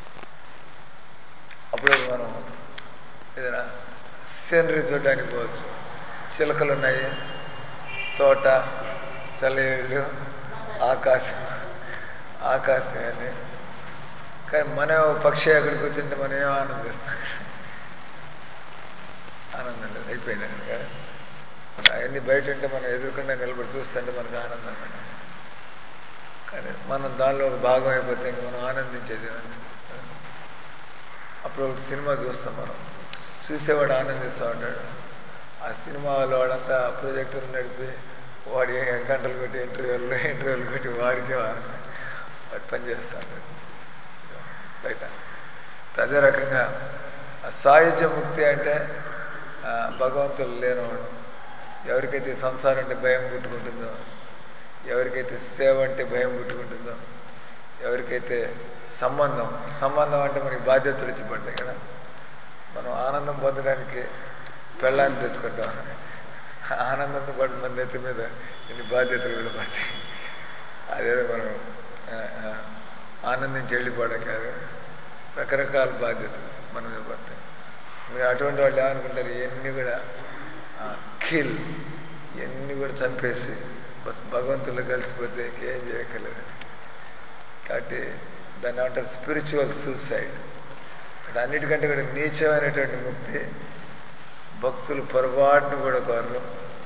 అప్పుడు మనం ఏదైనా సీనరీ చూడడానికి పోవచ్చు చిలకలు ఉన్నాయి తోట సెలయేళ్ళు ఆకాశం ఆకాశం అని కానీ మనం ఓ పక్షి అక్కడికి వచ్చింటే మనం ఏం ఆనందిస్తాం ఆనందం లేదు అయిపోయింది అక్కడ కదా అవన్నీ బయట ఉంటే మనం ఎదుర్కొంటే నిలబడి చూస్తుంటే మనకు ఆనందం కదా. కానీ మనం దానిలో ఒక భాగం అయిపోతే ఇంక మనం ఆనందించేది ఏముంది? అప్పుడు ఒక సినిమా చూస్తాం మనం చూసేవాడు ఆనందిస్తూ ఉంటాడు ఆ సినిమా వాళ్ళు వాడంతా ప్రొజెక్టర్ నడిపి వాడు ఏ గంటలు కొట్టి ఇంటర్వ్యూలు ఇంటర్వ్యూలు కొట్టి వాడికే ఆనందం వాడు పని చేస్తూ ఉంటాడు బయట అదే రకంగా ఆ సాయుధ్య ముక్తి అంటే ఆ, భగవంతుడు లేనివాడు ఎవరికైతే సంసారం అంటే భయం పుట్టుకుంటుందో ఎవరికైతే సేవ అంటే భయం పుట్టుకుంటుందో ఎవరికైతే సంబంధం సంబంధం అంటే మనకి బాధ్యతలు ఇచ్చి పడతాయి కదా మనం ఆనందం పొందడానికి పెళ్ళాన్ని తెచ్చుకుంటాం ఆనందంతో పాటు మన నెత్తి మీద ఇన్ని బాధ్యతలు కూడా పడతాయి అదేదో మనం ఆ, ఆ, ఆనందించి వెళ్ళిపోవడం కాదు రకరకాల బాధ్యతలు మన మీద పడతాయి మీరు అటువంటి వాళ్ళు ఏమనుకుంటారు ఇవన్నీ కూడా కిల్ ఇవన్నీ కూడా చంపేసి బస్ భగవంతుల్లో కలిసిపోతే ఇంకేం చేయక్కర్లేదు కాబట్టి దాన్ని ఏమంటారు స్పిరిచువల్ సూసైడ్ అంటే అన్నిటికంటే కూడా నీచమైనటువంటి ముక్తి భక్తులు పొరపాటును కూడా కోరరు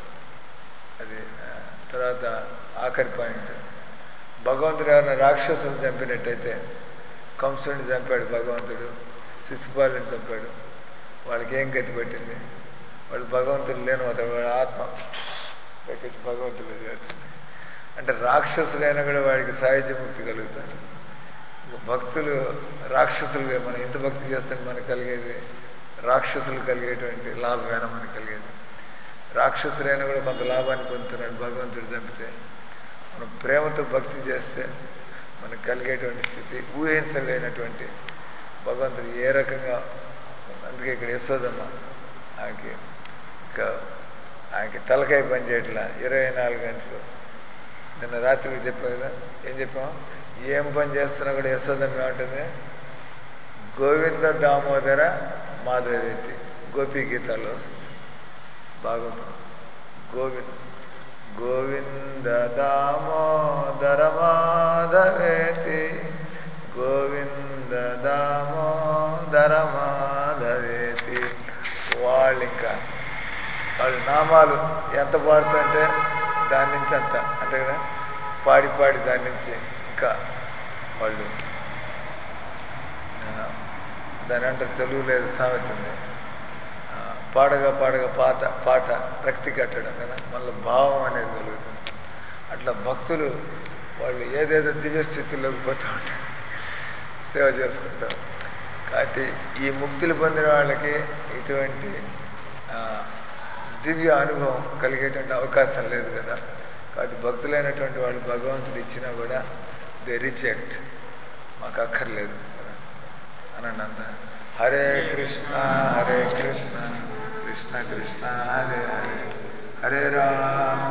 అది ఆ, తర్వాత ఆఖరి పాయింట్ భగవంతుడు ఎవరైనా రాక్షసుని చంపినట్టయితే కంసుని చంపాడు భగవంతుడు శిశుపాలుని చంపాడు వాళ్ళకి ఏం గతి పట్టింది వాళ్ళు భగవంతుడు లేని అవుతాడు వాళ్ళ ఆత్మ ఎక్కించి భగవంతుడు చేస్తుంది అంటే రాక్షసులైనా కూడా వాడికి సాహిత్య ముక్తి కలుగుతుంది ఇక భక్తులు రాక్షసులుగా మనం ఎంత భక్తి చేస్తే మనకు కలిగేది రాక్షసులు కలిగేటువంటి లాభమేనా మనకు కలిగేది రాక్షసులైనా కూడా కొంత లాభాన్ని పొందుతున్నాడు భగవంతుడు చంపితే మనం ప్రేమతో భక్తి చేస్తే మనకు కలిగేటువంటి స్థితి ఊహించలేనటువంటి భగవంతుడు ఏ రకంగా అందుకే ఇక్కడ యశోదమ్మ ఆమెకి ఇంకా ఆమెకి తలకాయ పని చేయట్లా ఇరవై నాలుగు గంటలు నిన్న రాత్రికి చెప్పాం కదా ఏం చెప్పాం ఏం పని చేస్తున్నా కూడా యశోదమ్మ ఏమంటుంది గోవింద దామోదర మాధవేతి గోపీ గీతాలో వస్తుంది. బాగుంటుంది గోవింద్ గోవింద దామోదర మాధవేతి గోవింద దామోదర మాధవేతి వాళ్ళు ఇంకా వాళ్ళ నామాలు ఎంత పాడుతుంటే దాని నుంచి అంత అంతే కదా పాడి పాడి దాని నుంచి ఇంకా వాళ్ళు ఆ, దాని అంటే తెలుగు లేదు సామెత ఉంది ఆ, పాడగా పాడగా పాత పాట రక్తి కట్టడం కదా మళ్ళీ భావం అనేది కలుగుతుంది అట్లా భక్తులు వాళ్ళు ఏదేదో దివ్య స్థితిలోకి పోతూ ఉంటారు సేవ చేసుకుంటారు కాబట్టి ఈ ముక్తులు పొందిన వాళ్ళకి ఇటువంటి ఆ, దివ్య అనుభవం కలిగేటువంటి అవకాశం లేదు కదా కాబట్టి భక్తులైనటువంటి వాళ్ళు భగవంతుడు ఇచ్చినా కూడా దే రిజెక్ట్ మాకు అక్కర్లేదు కదా అనండి అంత హరే కృష్ణ హరే కృష్ణ కృష్ణ కృష్ణ హరే హరే హరే రామ